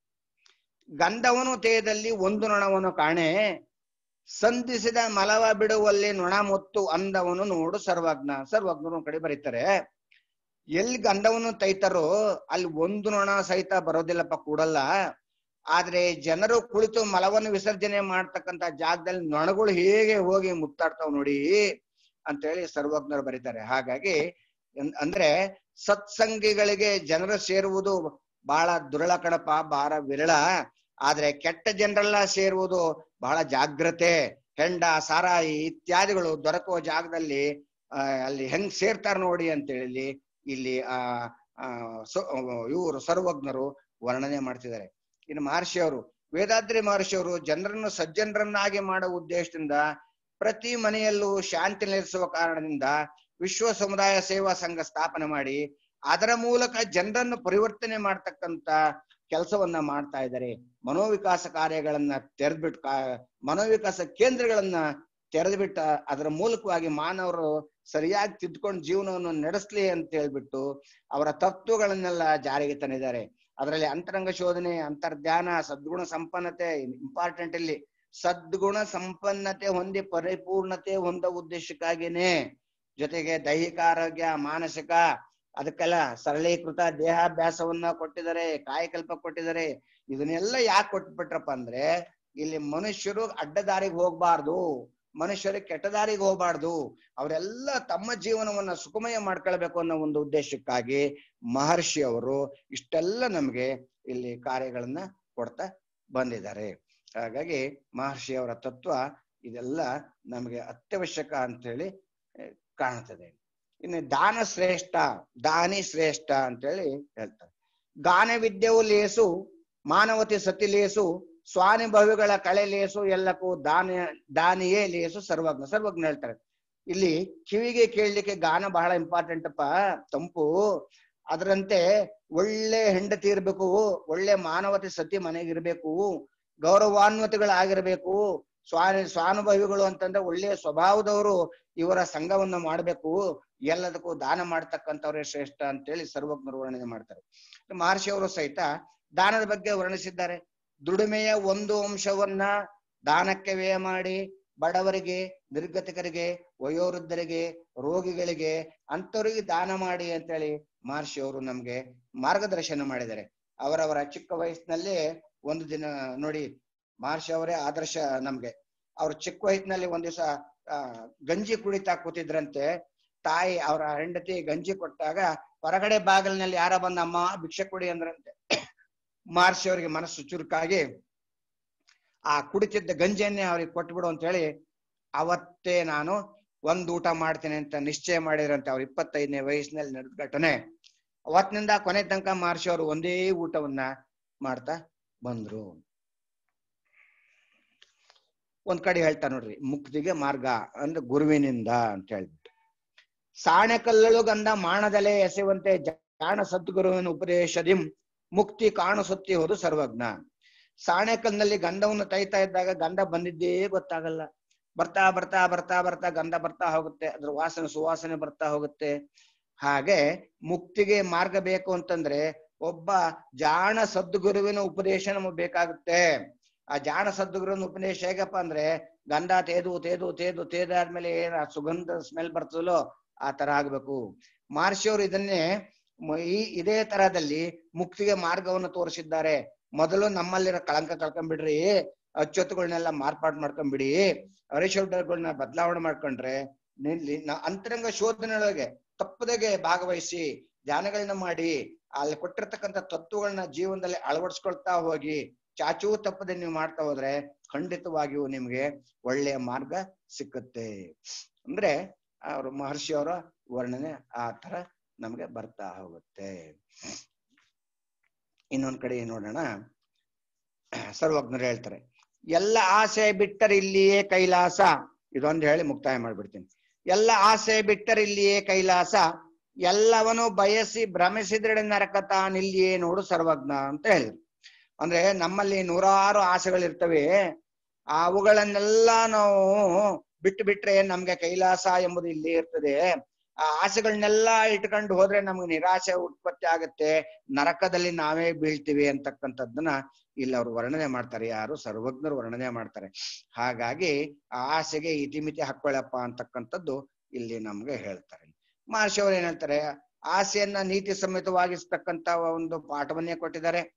Speaker 2: ಗಂಧವನು ತೇದಲ್ಲಿ ಒಂದು ನೊಣವನು ಕಾಣೆ ಸಂಧಿಸಿದ ಮಲವ ಬಿಡುವಲ್ಲಿ ನೊಣ ಮುತ್ತು ಅಂದವನು ನೋಡು ಸರ್ವಜ್ಞ ಸರ್ವಜ್ಞರು ಒಂದ್ ಕಡೆ ಬರೀತಾರೆ ಎಲ್ಲಿ ಗಂಧವನ್ನು ತೈತಾರೋ ಅಲ್ಲಿ ಒಂದು ನೊಣ ಸಹಿತ ಬರೋದಿಲ್ಲಪ್ಪ ಕೂಡಲ್ಲ ಆದ್ರೆ ಜನರು ಕುಳಿತು ಮಲವನ್ನು ವಿಸರ್ಜನೆ ಮಾಡ್ತಕ್ಕಂತ ಜಾಗದಲ್ಲಿ ನೊಣಗಳು ಹೇಗೆ ಹೋಗಿ ಮುತ್ತಾಡ್ತಾವ್ ನೋಡಿ ಅಂತೇಳಿ ಸರ್ವಜ್ಞರು ಬರೀತಾರೆ ಹಾಗಾಗಿ ಎನ್- ಅಂದ್ರೆ ಸತ್ಸಂಗಿಗಳಿಗೆ ಜನರು ಸೇರುವುದು ಬಹಳ ದುರಳ ಕಣಪ ಬಹಳ ವಿರಳ ಆದ್ರೆ ಕೆಟ್ಟ ಜನರೆಲ್ಲ ಸೇರುವುದು ಬಹಳ ಜಾಗ್ರತೆ ಹೆಂಡ ಸಾರಾಯಿ ಇತ್ಯಾದಿಗಳು ದೊರಕುವ ಜಾಗದಲ್ಲಿ ಆ, ಅಲ್ಲಿ ಹೆಂಗ್ ಸೇರ್ತಾರ ನೋಡಿ ಅಂತ ಹೇಳಿ ಇಲ್ಲಿ ಆ ಇವರು ಸರ್ವಜ್ಞರು ವರ್ಣನೆ ಮಾಡ್ತಿದ್ದಾರೆ ಇನ್ನು ಮಹರ್ಷಿಯವರು ವೇದಾದ್ರಿ ಮಹರ್ಷಿಯವರು ಜನರನ್ನು ಸಜ್ಜನರನ್ನಾಗಿ ಮಾಡುವ ಉದ್ದೇಶದಿಂದ ಪ್ರತಿ ಮನೆಯಲ್ಲೂ ಶಾಂತಿ ನೆಲೆಸುವ ಕಾರಣದಿಂದ ವಿಶ್ವ ಸಮುದಾಯ ಸೇವಾ ಸಂಘ ಸ್ಥಾಪನೆ ಮಾಡಿ ಅದರ ಮೂಲಕ ಜನರನ್ನು ಪರಿವರ್ತನೆ ಮಾಡ್ತಕ್ಕಂತ ಕೆಲಸವನ್ನ ಮಾಡ್ತಾ ಇದ್ದಾರೆ ಮನೋವಿಕಾಸ ಕಾರ್ಯಗಳನ್ನ ತೆರೆದ್ಬಿಟ್ಟು ಕಾ- ಮನೋವಿಕಾಸ ಕೇಂದ್ರಗಳನ್ನ ತೆರೆದ್ಬಿಟ್ಟ ಅದರ ಮೂಲಕವಾಗಿ ಮಾನವರು ಸರಿಯಾಗಿ ತಿದ್ದುಕೊಂಡು ಜೀವನವನ್ನು ನಡೆಸ್ಲಿ ಅಂತ ಹೇಳ್ಬಿಟ್ಟು ಅವರ ತತ್ವಗಳನ್ನೆಲ್ಲ ಜಾರಿಗೆ ತಂದಿದ್ದಾರೆ ಅದರಲ್ಲಿ ಅಂತರಂಗ ಶೋಧನೆ ಅಂತರ್ಧ್ಯಾನ ಸದ್ಗುಣ ಸಂಪನ್ನತೆ ಇಂಪಾರ್ಟೆಂಟ್ ಇಲ್ಲಿ ಸದ್ಗುಣ ಸಂಪನ್ನತೆ ಹೊಂದಿ ಪರಿಪೂರ್ಣತೆ ಹೊಂದ ಉದ್ದೇಶಕ್ಕಾಗಿನೇ ಜೊತೆಗೆ ದೈಹಿಕ ಆರೋಗ್ಯ ಮಾನಸಿಕ ಅದಕ್ಕೆಲ್ಲ ಸರಳೀಕೃತ ದೇಹಾಭ್ಯಾಸವನ್ನ ಕೊಟ್ಟಿದ್ದಾರೆ ಕಾಯಕಲ್ಪ ಕೊಟ್ಟಿದ್ದಾರೆ ಇದನ್ನೆಲ್ಲ ಯಾಕೆ ಕೊಟ್ಬಿಟ್ರಪ್ಪ ಅಂದ್ರೆ ಇಲ್ಲಿ ಮನುಷ್ಯರು ಅಡ್ಡದಾರಿಗೆ ಹೋಗ್ಬಾರ್ದು ಮನುಷ್ಯರು ಕೆಟ್ಟ ದಾರಿಗೆ ಹೋಗ್ಬಾರ್ದು ಅವರೆಲ್ಲ ತಮ್ಮ ಜೀವನವನ್ನ ಸುಖಮಯ ಮಾಡ್ಕೊಳ್ಬೇಕು ಅನ್ನೋ ಒಂದು ಉದ್ದೇಶಕ್ಕಾಗಿ ಮಹರ್ಷಿ ಅವರು ಇಷ್ಟೆಲ್ಲ ನಮ್ಗೆ ಇಲ್ಲಿ ಕಾರ್ಯಗಳನ್ನ ಕೊಡ್ತಾ ಬಂದಿದ್ದಾರೆ ಹಾಗಾಗಿ ಮಹರ್ಷಿ ಅವರ ತತ್ವ ಇದೆಲ್ಲ ನಮಗೆ ಅತ್ಯವಶ್ಯಕ ಅಂತ ಹೇಳಿ ಕಾಣ್ತದೆ ಇನ್ನು ದಾನ ಶ್ರೇಷ್ಠ ದಾನಿ ಶ್ರೇಷ್ಠ ಅಂತೇಳಿ ಹೇಳ್ತಾರೆ ಗಾನ ವಿದ್ಯೆವು ಲೇಸು ಮಾನವತಿ ಸತಿ ಲೇಸು ಸ್ವಾನುಭವಿಗಳ ಕಳೆ ಲೇಸು ಎಲ್ಲಕ್ಕೂ ದಾನ ದಾನಿಯೇ ಲೇಸು ಸರ್ವಜ್ಞ ಸರ್ವಜ್ಞ ಹೇಳ್ತಾರೆ ಇಲ್ಲಿ ಕಿವಿಗೆ ಕೇಳಲಿಕ್ಕೆ ಗಾನ ಬಹಳ ಇಂಪಾರ್ಟೆಂಟ್ ಅಪ್ಪ ತಂಪು ಅದರಂತೆ ಒಳ್ಳೆ ಹೆಂಡತಿ ಇರ್ಬೇಕು ಒಳ್ಳೆ ಮಾನವತೆ ಸತಿ ಮನೆಗಿರ್ಬೇಕು ಗೌರವಾನ್ವತಿಗಳಾಗಿರ್ಬೇಕು ಸ್ವಾನು ಸ್ವಾನುಭವಿಗಳು ಅಂತಂದ್ರೆ ಒಳ್ಳೆಯ ಸ್ವಭಾವದವರು ಇವರ ಸಂಘವನ್ನ ಮಾಡ್ಬೇಕು ಎಲ್ಲದಕ್ಕೂ ದಾನ ಮಾಡ್ತಕ್ಕಂಥವ್ರೇ ಶ್ರೇಷ್ಠ ಅಂತೇಳಿ ಸರ್ವಜ್ಞರು ವರ್ಣನೆ ಮಾಡ್ತಾರೆ ಮಹರ್ಷಿ ಅವರು ಸಹಿತ ದಾನದ ಬಗ್ಗೆ ವರ್ಣಿಸಿದ್ದಾರೆ ದುಡಿಮೆಯ ಒಂದು ಅಂಶವನ್ನ ದಾನಕ್ಕೆ ವ್ಯಯ ಮಾಡಿ ಬಡವರಿಗೆ ನಿರ್ಗತಿಕರಿಗೆ ವಯೋವೃದ್ಧರಿಗೆ ರೋಗಿಗಳಿಗೆ ಅಂಥವ್ರಿಗೆ ದಾನ ಮಾಡಿ ಅಂತೇಳಿ ಮಹರ್ಷಿ ಅವರು ನಮ್ಗೆ ಮಾರ್ಗದರ್ಶನ ಮಾಡಿದ್ದಾರೆ ಅವರವರ ಚಿಕ್ಕ ವಯಸ್ಸಿನಲ್ಲಿ ಒಂದು ದಿನ ನೋಡಿ ಮಹರ್ಷಿ ಅವರೇ ಆದರ್ಶ ನಮ್ಗೆ ಅವ್ರ ಚಿಕ್ಕ ವಯಸ್ಸಿನಲ್ಲಿ ಒಂದ್ ದಿವಸ ಆ ಗಂಜಿ ಕುಡಿತಾ ಕೂತಿದ್ರಂತೆ ತಾಯಿ ಅವರ ಹೆಂಡತಿ ಗಂಜಿ ಕೊಟ್ಟಾಗ ಹೊರಗಡೆ ಬಾಗಿಲಿನಲ್ಲಿ ಯಾರ ಬಂದ ಅಮ್ಮ ಭಿಕ್ಷೆ ಕೊಡಿ ಅಂದ್ರಂತೆ ಮಹರ್ಷಿ ಅವರಿಗೆ ಮನಸ್ಸು ಚುರುಕಾಗಿ ಆ ಕುಡಿತಿದ್ದ ಗಂಜಿಯನ್ನೇ ಅವ್ರಿಗೆ ಕೊಟ್ಬಿಡು ಅಂತ ಹೇಳಿ ಅವತ್ತೇ ನಾನು ಒಂದ್ ಊಟ ಮಾಡ್ತೇನೆ ಅಂತ ನಿಶ್ಚಯ ಮಾಡಿದ್ರಂತೆ ಅವ್ರ ಇಪ್ಪತ್ತೈದನೇ ವಯಸ್ಸಿನಲ್ಲಿ ನಡೆದ ಘಟನೆ ಅವತ್ತಿನಿಂದ ಕೊನೆ ತನಕ ಮಹರ್ಷಿ ಅವರು ಒಂದೇ ಊಟವನ್ನ ಮಾಡ್ತಾ ಬಂದ್ರು ಒಂದ್ ಕಡೆ ಹೇಳ್ತಾ ನೋಡ್ರಿ ಮುಕ್ತಿಗೆ ಮಾರ್ಗ ಅಂದ್ರೆ ಗುರುವಿನಿಂದ ಅಂತ ಹೇಳ್ಬಿಟ್ಟು ಸಾಣೆ ಕಲ್ಲಳು ಗಂಧ ಮಾಣದಲೆ ಎಸೆಯುವಂತೆ ಜಾಣ ಸದ್ಗುರುವಿನ ಉಪದೇಶದಿಂ ಮುಕ್ತಿ ಕಾಣಿಸುತ್ತಿ ಹೋದು ಸರ್ವಜ್ಞ ಸಾಣೆಕಲ್ನಲ್ಲಿ ಗಂಧವನ್ನು ತೈತಾ ಇದ್ದಾಗ ಗಂಧ ಬಂದಿದ್ದೇ ಗೊತ್ತಾಗಲ್ಲ ಬರ್ತಾ ಬರ್ತಾ ಬರ್ತಾ ಬರ್ತಾ ಗಂಧ ಬರ್ತಾ ಹೋಗುತ್ತೆ ಅದ್ರ ವಾಸನೆ ಸುವಾಸನೆ ಬರ್ತಾ ಹೋಗುತ್ತೆ ಹಾಗೆ ಮುಕ್ತಿಗೆ ಮಾರ್ಗ ಬೇಕು ಅಂತಂದ್ರೆ ಒಬ್ಬ ಜಾಣ ಸದ್ಗುರುವಿನ ಉಪದೇಶ ನಮಗ್ ಬೇಕಾಗುತ್ತೆ ಆ ಜಾಣ ಸದ್ಗುರುವಿನ ಉಪದೇಶ ಹೇಗಪ್ಪ ಅಂದ್ರೆ ಗಂಧ ತೇದು ತೇದು ತೇದು ತೇದಾದ್ಮೇಲೆ ಏನ್ ಆ ಸುಗಂಧ ಸ್ಮೆಲ್ ಬರ್ತದಲ್ಲೋ ಆ ತರ ಆಗ್ಬೇಕು ಮಹರ್ಷಿಯವರು ಇದನ್ನೇ ಮ- ಈ ಇದೇ ತರದಲ್ಲಿ ಮುಕ್ತಿಗೆ ಮಾರ್ಗವನ್ನು ತೋರಿಸಿದ್ದಾರೆ ಮೊದಲು ನಮ್ಮಲ್ಲಿರೋ ಕಳಂಕ ಕಳ್ಕೊಂಡ್ಬಿಡ್ರಿ ಅಚ್ಚೊತ್ತುಗಳನ್ನೆಲ್ಲ ಮಾರ್ಪಾಡು ಮಾಡ್ಕೊಂಡ್ಬಿಡಿ ಅರಿಶೌಡರ್ಗಳನ್ನ ಬದಲಾವಣೆ ಮಾಡ್ಕೊಂಡ್ರೆ ನಿಲ್ಲಿ ನ- ಅಂತರಂಗ ಶೋಧನೆಯೊಳಗೆ ತಪ್ಪದೆಗೆ ಭಾಗವಹಿಸಿ ಧ್ಯಾನಗಳನ್ನ ಮಾಡಿ ಅಲ್ಲಿ ಕೊಟ್ಟಿರ್ತಕ್ಕಂಥ ತತ್ವಗಳನ್ನ ಜೀವನದಲ್ಲಿ ಅಳವಡಿಸ್ಕೊಳ್ತಾ ಹೋಗಿ ಚಾಚೂ ತಪ್ಪದೆ ನೀವು ಮಾಡ್ತಾ ಹೋದ್ರೆ ಖಂಡಿತವಾಗಿಯೂ ನಿಮ್ಗೆ ಒಳ್ಳೆಯ ಮಾರ್ಗ ಸಿಕ್ಕುತ್ತೆ ಅಂದ್ರೆ ಅವರು ಮಹರ್ಷಿ ಅವರ ವರ್ಣನೆ ಆ ತರ ನಮ್ಗೆ ಬರ್ತಾ ಹೋಗುತ್ತೆ ಇನ್ನೊಂದ್ ಕಡೆ ನೋಡೋಣ ಸರ್ವಜ್ಞರು ಹೇಳ್ತಾರೆ ಎಲ್ಲ ಆಸೆ ಬಿಟ್ಟರಿಲ್ಲಿಯೇ ಕೈಲಾಸ ಇದೊಂದು ಹೇಳಿ ಮುಕ್ತಾಯ ಮಾಡ್ಬಿಡ್ತೀನಿ ಎಲ್ಲ ಆಸೆ ಬಿಟ್ಟರಿಲ್ಲಿಯೇ ಕೈಲಾಸ ಎಲ್ಲವನು ಬಯಸಿ ಭ್ರಮಿಸಿದ್ರೆ ನರಕ ತಾನಿಲ್ಲಿಯೇ ನೋಡು ಸರ್ವಜ್ಞ ಅಂತ ಹೇಳಿದ್ರು ಅಂದ್ರೆ ನಮ್ಮಲ್ಲಿ ನೂರಾರು ಆಸೆಗಳಿರ್ತವೆ ಅವುಗಳನ್ನೆಲ್ಲ ನಾವು ಬಿಟ್ಟು ಬಿಟ್ರೆ ನಮ್ಗೆ ಕೈಲಾಸ ಎಂಬುದು ಇಲ್ಲಿ ಇರ್ತದೆ ಆ ಆಸೆಗಳನ್ನೆಲ್ಲ ಇಟ್ಕೊಂಡು ಹೋದ್ರೆ ನಮ್ಗೆ ನಿರಾಶೆ ಉತ್ಪತ್ತಿ ಆಗುತ್ತೆ ನರಕದಲ್ಲಿ ನಾವೇ ಬೀಳ್ತೀವಿ ಅಂತಕ್ಕಂಥದ್ದನ್ನ ಇಲ್ಲಿ ಅವ್ರು ವರ್ಣನೆ ಮಾಡ್ತಾರೆ ಯಾರು ಸರ್ವಜ್ಞರು ವರ್ಣನೆ ಮಾಡ್ತಾರೆ ಹಾಗಾಗಿ ಆ ಆಸೆಗೆ ಇತಿಮಿತಿ ಹಾಕೊಳ್ಳಪ್ಪ ಅಂತಕ್ಕಂಥದ್ದು ಇಲ್ಲಿ ನಮ್ಗೆ ಹೇಳ್ತಾರೆ ಮಹರ್ಷಿ ಅವ್ರು ಏನ್ ಹೇಳ್ತಾರೆ ಆಸೆಯನ್ನ ನೀತಿ ಸಮೇತವಾಗಿಸ್ತಕ್ಕಂತ ಒಂದು ಪಾಠವನ್ನೇ ಕೊಟ್ಟಿದ್ದಾರೆ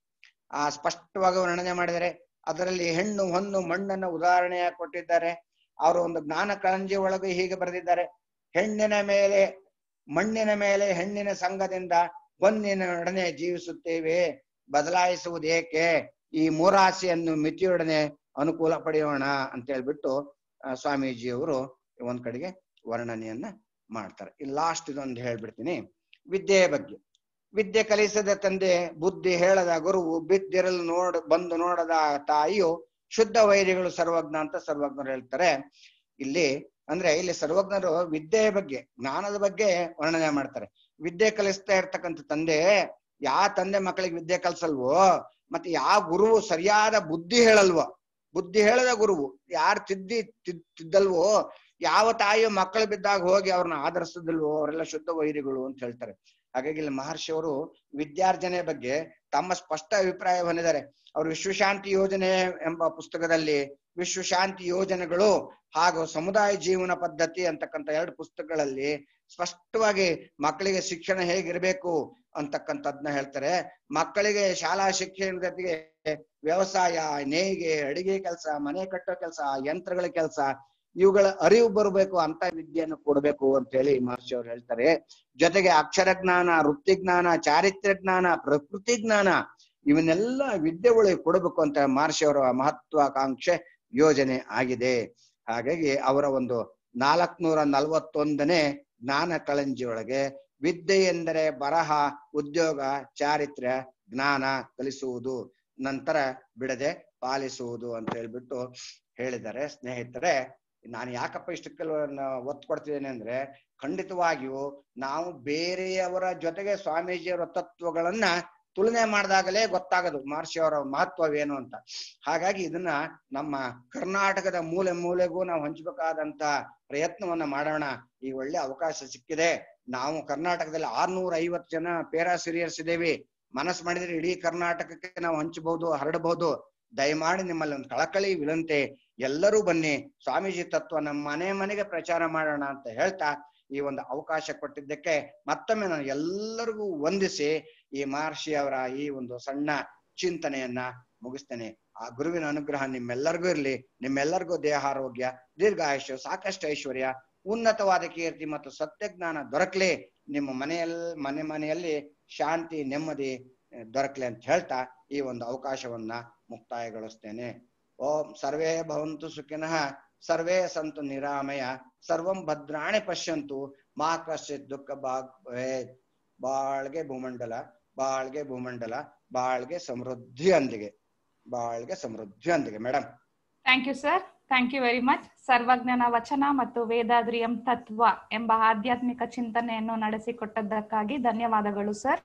Speaker 2: ಆ ಸ್ಪಷ್ಟವಾಗಿ ವರ್ಣನೆ ಮಾಡಿದ್ದಾರೆ ಅದರಲ್ಲಿ ಹೆಣ್ಣು ಹೊನ್ನು ಮಣ್ಣನ್ನ ಉದಾಹರಣೆಯಾಗಿ ಕೊಟ್ಟಿದ್ದಾರೆ ಅವರು ಒಂದು ಜ್ಞಾನ ಕಳಂಜಿ ಒಳಗೆ ಹೀಗೆ ಬರೆದಿದ್ದಾರೆ ಹೆಣ್ಣಿನ ಮೇಲೆ ಮಣ್ಣಿನ ಮೇಲೆ ಹೆಣ್ಣಿನ ಸಂಘದಿಂದ ಹೊನ್ನಿನೊಡನೆ ಜೀವಿಸುತ್ತೇವೆ ಬದಲಾಯಿಸುವುದೇಕೆ ಈ ಮೂರಾಸೆಯನ್ನು ಮಿತಿಯೊಡನೆ ಅನುಕೂಲ ಪಡೆಯೋಣ ಅಂತ ಹೇಳ್ಬಿಟ್ಟು ಆ, ಸ್ವಾಮೀಜಿಯವರು ಒಂದ್ ಕಡೆಗೆ ವರ್ಣನೆಯನ್ನ ಮಾಡ್ತಾರೆ ಈ ಲಾಸ್ಟ್ ಇದೊಂದು ಹೇಳ್ಬಿಡ್ತೀನಿ ವಿದ್ಯೆಯ ಬಗ್ಗೆ ವಿದ್ಯೆ ಕಲಿಸದ ತಂದೆ ಬುದ್ಧಿ ಹೇಳದ ಗುರುವು ಬಿದ್ದಿರಲು ನೋಡ್ ಬಂದು ನೋಡದ ತಾಯಿಯು ಶುದ್ಧ ವೈರಿಗಳು ಸರ್ವಜ್ಞ ಅಂತ ಸರ್ವಜ್ಞರು ಹೇಳ್ತಾರೆ ಇಲ್ಲಿ ಅಂದ್ರೆ ಇಲ್ಲಿ ಸರ್ವಜ್ಞರು ವಿದ್ಯೆಯ ಬಗ್ಗೆ ಜ್ಞಾನದ ಬಗ್ಗೆ ವರ್ಣನೆ ಮಾಡ್ತಾರೆ ವಿದ್ಯೆ ಕಲಿಸ್ತಾ ಇರ್ತಕ್ಕಂಥ ತಂದೆ ಯಾವ ತಂದೆ ಮಕ್ಕಳಿಗೆ ವಿದ್ಯೆ ಕಲ್ಸಲ್ವೋ ಮತ್ತೆ ಯಾವ ಗುರುವು ಸರಿಯಾದ ಬುದ್ಧಿ ಹೇಳಲ್ವೋ ಬುದ್ಧಿ ಹೇಳದ ಗುರುವು ಯಾರು ತಿದ್ದಿ ತಿದ್- ತಿದ್ದಲ್ವೋ ಯಾವ ತಾಯಿಯು ಮಕ್ಕಳು ಬಿದ್ದಾಗ ಹೋಗಿ ಅವ್ರನ್ನ ಆದರಿಸದಿಲ್ವೋ ಅವರೆಲ್ಲ ಶುದ್ಧ ವೈರಿಗಳು ಅಂತ ಹೇಳ್ತಾರೆ ಹಾಗಾಗಿ ಇಲ್ಲಿ ಮಹರ್ಷಿಯವರು ವಿದ್ಯಾರ್ಜನೆ ಬಗ್ಗೆ ತಮ್ಮ ಸ್ಪಷ್ಟ ಅಭಿಪ್ರಾಯ ಹೊಂದಿದ್ದಾರೆ ಅವರು ವಿಶ್ವಶಾಂತಿ ಯೋಜನೆ ಎಂಬ ಪುಸ್ತಕದಲ್ಲಿ ವಿಶ್ವಶಾಂತಿ ಯೋಜನೆಗಳು ಹಾಗೂ ಸಮುದಾಯ ಜೀವನ ಪದ್ಧತಿ ಅಂತಕ್ಕಂಥ ಎರಡು ಪುಸ್ತಕಗಳಲ್ಲಿ ಸ್ಪಷ್ಟವಾಗಿ ಮಕ್ಕಳಿಗೆ ಶಿಕ್ಷಣ ಹೇಗಿರ್ಬೇಕು ಅಂತಕ್ಕಂಥದ್ನ ಹೇಳ್ತಾರೆ ಮಕ್ಕಳಿಗೆ ಶಾಲಾ ಶಿಕ್ಷಣ ಜೊತೆಗೆ ವ್ಯವಸಾಯ ನೇಯ್ಗೆ ಅಡಿಗೆ ಕೆಲಸ ಮನೆ ಕಟ್ಟೋ ಕೆಲಸ ಯಂತ್ರಗಳ ಕೆಲಸ ಇವುಗಳ ಅರಿವು ಬರಬೇಕು ಅಂತ ವಿದ್ಯೆಯನ್ನು ಕೊಡಬೇಕು ಅಂತ ಹೇಳಿ ಮಹರ್ಷಿ ಅವ್ರು ಹೇಳ್ತಾರೆ ಜೊತೆಗೆ ಅಕ್ಷರ ಜ್ಞಾನ ವೃತ್ತಿ ಜ್ಞಾನ ಚಾರಿತ್ರ್ಯ ಜ್ಞಾನ ಪ್ರಕೃತಿ ಜ್ಞಾನ ಇವನ್ನೆಲ್ಲ ವಿದ್ಯೆಗಳಿಗೆ ಕೊಡಬೇಕು ಅಂತ ಮಹರ್ಷಿ ಅವರ ಮಹತ್ವಾಕಾಂಕ್ಷೆ ಯೋಜನೆ ಆಗಿದೆ ಹಾಗಾಗಿ ಅವರ ಒಂದು ನಾಲ್ಕನೂರ ನಲವತ್ತೊಂದನೇ ಜ್ಞಾನ ಕಳಂಜಿ ಒಳಗೆ ವಿದ್ಯೆ ಎಂದರೆ ಬರಹ ಉದ್ಯೋಗ ಚಾರಿತ್ರ್ಯ ಜ್ಞಾನ ಕಲಿಸುವುದು ನಂತರ ಬಿಡದೆ ಪಾಲಿಸುವುದು ಅಂತ ಹೇಳ್ಬಿಟ್ಟು ಹೇಳಿದ್ದಾರೆ ಸ್ನೇಹಿತರೆ ನಾನು ಯಾಕಪ್ಪ ಇಷ್ಟಕ್ಕೆಲ್ಲ ಒತ್ತು ಕೊಡ್ತಿದ್ದೇನೆ ಅಂದ್ರೆ ಖಂಡಿತವಾಗಿಯೂ ನಾವು ಬೇರೆಯವರ ಜೊತೆಗೆ ಸ್ವಾಮೀಜಿಯವರ ತತ್ವಗಳನ್ನ ತುಲನೆ ಮಾಡಿದಾಗಲೇ ಗೊತ್ತಾಗದು ಮಹರ್ಷಿ ಅವರ ಮಹತ್ವವೇನು ಅಂತ ಹಾಗಾಗಿ ಇದನ್ನ ನಮ್ಮ ಕರ್ನಾಟಕದ ಮೂಲೆ ಮೂಲೆಗೂ ನಾವು ಹಂಚಬೇಕಾದಂತ ಪ್ರಯತ್ನವನ್ನ ಮಾಡೋಣ ಈ ಒಳ್ಳೆ ಅವಕಾಶ ಸಿಕ್ಕಿದೆ ನಾವು ಕರ್ನಾಟಕದಲ್ಲಿ ಆರ್ನೂರ ಐವತ್ತು ಜನ ಪೇರಾಸಿರಿಯರ್ಸ್ ಇದ್ದೇವೆ ಮನಸ್ಸು ಮಾಡಿದ್ರೆ ಇಡೀ ಕರ್ನಾಟಕಕ್ಕೆ ನಾವು ಹಂಚಬಹುದು ಹರಡಬಹುದು ದಯಮಾಡಿ ನಿಮ್ಮಲ್ಲಿ ಒಂದು ಕಳಕಳಿ ವಿನಂತಿ ಎಲ್ಲರೂ ಬನ್ನಿ ಸ್ವಾಮೀಜಿ ತತ್ವ ನಮ್ಮ ಮನೆ ಮನೆಗೆ ಪ್ರಚಾರ ಮಾಡೋಣ ಅಂತ ಹೇಳ್ತಾ ಈ ಒಂದು ಅವಕಾಶ ಕೊಟ್ಟಿದ್ದಕ್ಕೆ ಮತ್ತೊಮ್ಮೆ ನಾನು ಎಲ್ಲರಿಗೂ ವಂದಿಸಿ ಈ ಮಹರ್ಷಿ ಅವರ ಈ ಒಂದು ಸಣ್ಣ ಚಿಂತನೆಯನ್ನ ಮುಗಿಸ್ತೇನೆ ಆ ಗುರುವಿನ ಅನುಗ್ರಹ ನಿಮ್ಮೆಲ್ಲರಿಗೂ ಇರ್ಲಿ ನಿಮ್ಮೆಲ್ಲರಿಗೂ ದೇಹಾರೋಗ್ಯ ದೀರ್ಘಾಯುಷ್ಯ ಸಾಕಷ್ಟು ಐಶ್ವರ್ಯ ಉನ್ನತವಾದ ಕೀರ್ತಿ ಮತ್ತು ಸತ್ಯಜ್ಞಾನ ದೊರಕಲಿ ನಿಮ್ಮ ಮನೆಯಲ್ಲಿ ಮನೆ ಮನೆಯಲ್ಲಿ ಶಾಂತಿ ನೆಮ್ಮದಿ ಆ, ದೊರಕಲಿ ಅಂತ ಹೇಳ್ತಾ ಈ ಒಂದು ಅವಕಾಶವನ್ನ ಮುಕ್ತಾಯಗೊಳಿಸ್ತೇನೆ ಓಂ ಸರ್ವೇ ಭವಂತು ಸುಖಿನಃ ಸರ್ವೇ ಸಂತು ನಿರಾಮಯ ಸರ್ವಂ ಭದ್ರಾಣಿ ಪಶ್ಯಂತು ಮಾ ಕಶ್ಚಿತ್ ದುಃಖ ಭಾಗ್ ಭವೇತ್. ಬಾಳ್ಗೆ ಭೂಮಂಡಲ ಬಾಳ್ಗೆ ಭೂಮಂಡಲ ಬಾಳ್ಗೆ ಸಮೃದ್ಧಿಯೊಂದಿಗೆ ಬಾಳ್ಗೆ ಸಮೃದ್ಧಿಯೊಂದಿಗೆ madam
Speaker 1: thank you sir thank you very much ಸರ್ವಜ್ಞನ ವಚನ ಮತ್ತು ವೇದಾದ್ರಿಯಂ ತತ್ವ ಎಂಬ ಆಧ್ಯಾತ್ಮಿಕ ಚಿಂತನೆಯನ್ನು ನಡೆಸಿಕೊಟ್ಟದ್ದಕ್ಕಾಗಿ ಧನ್ಯವಾದಗಳು ಸರ್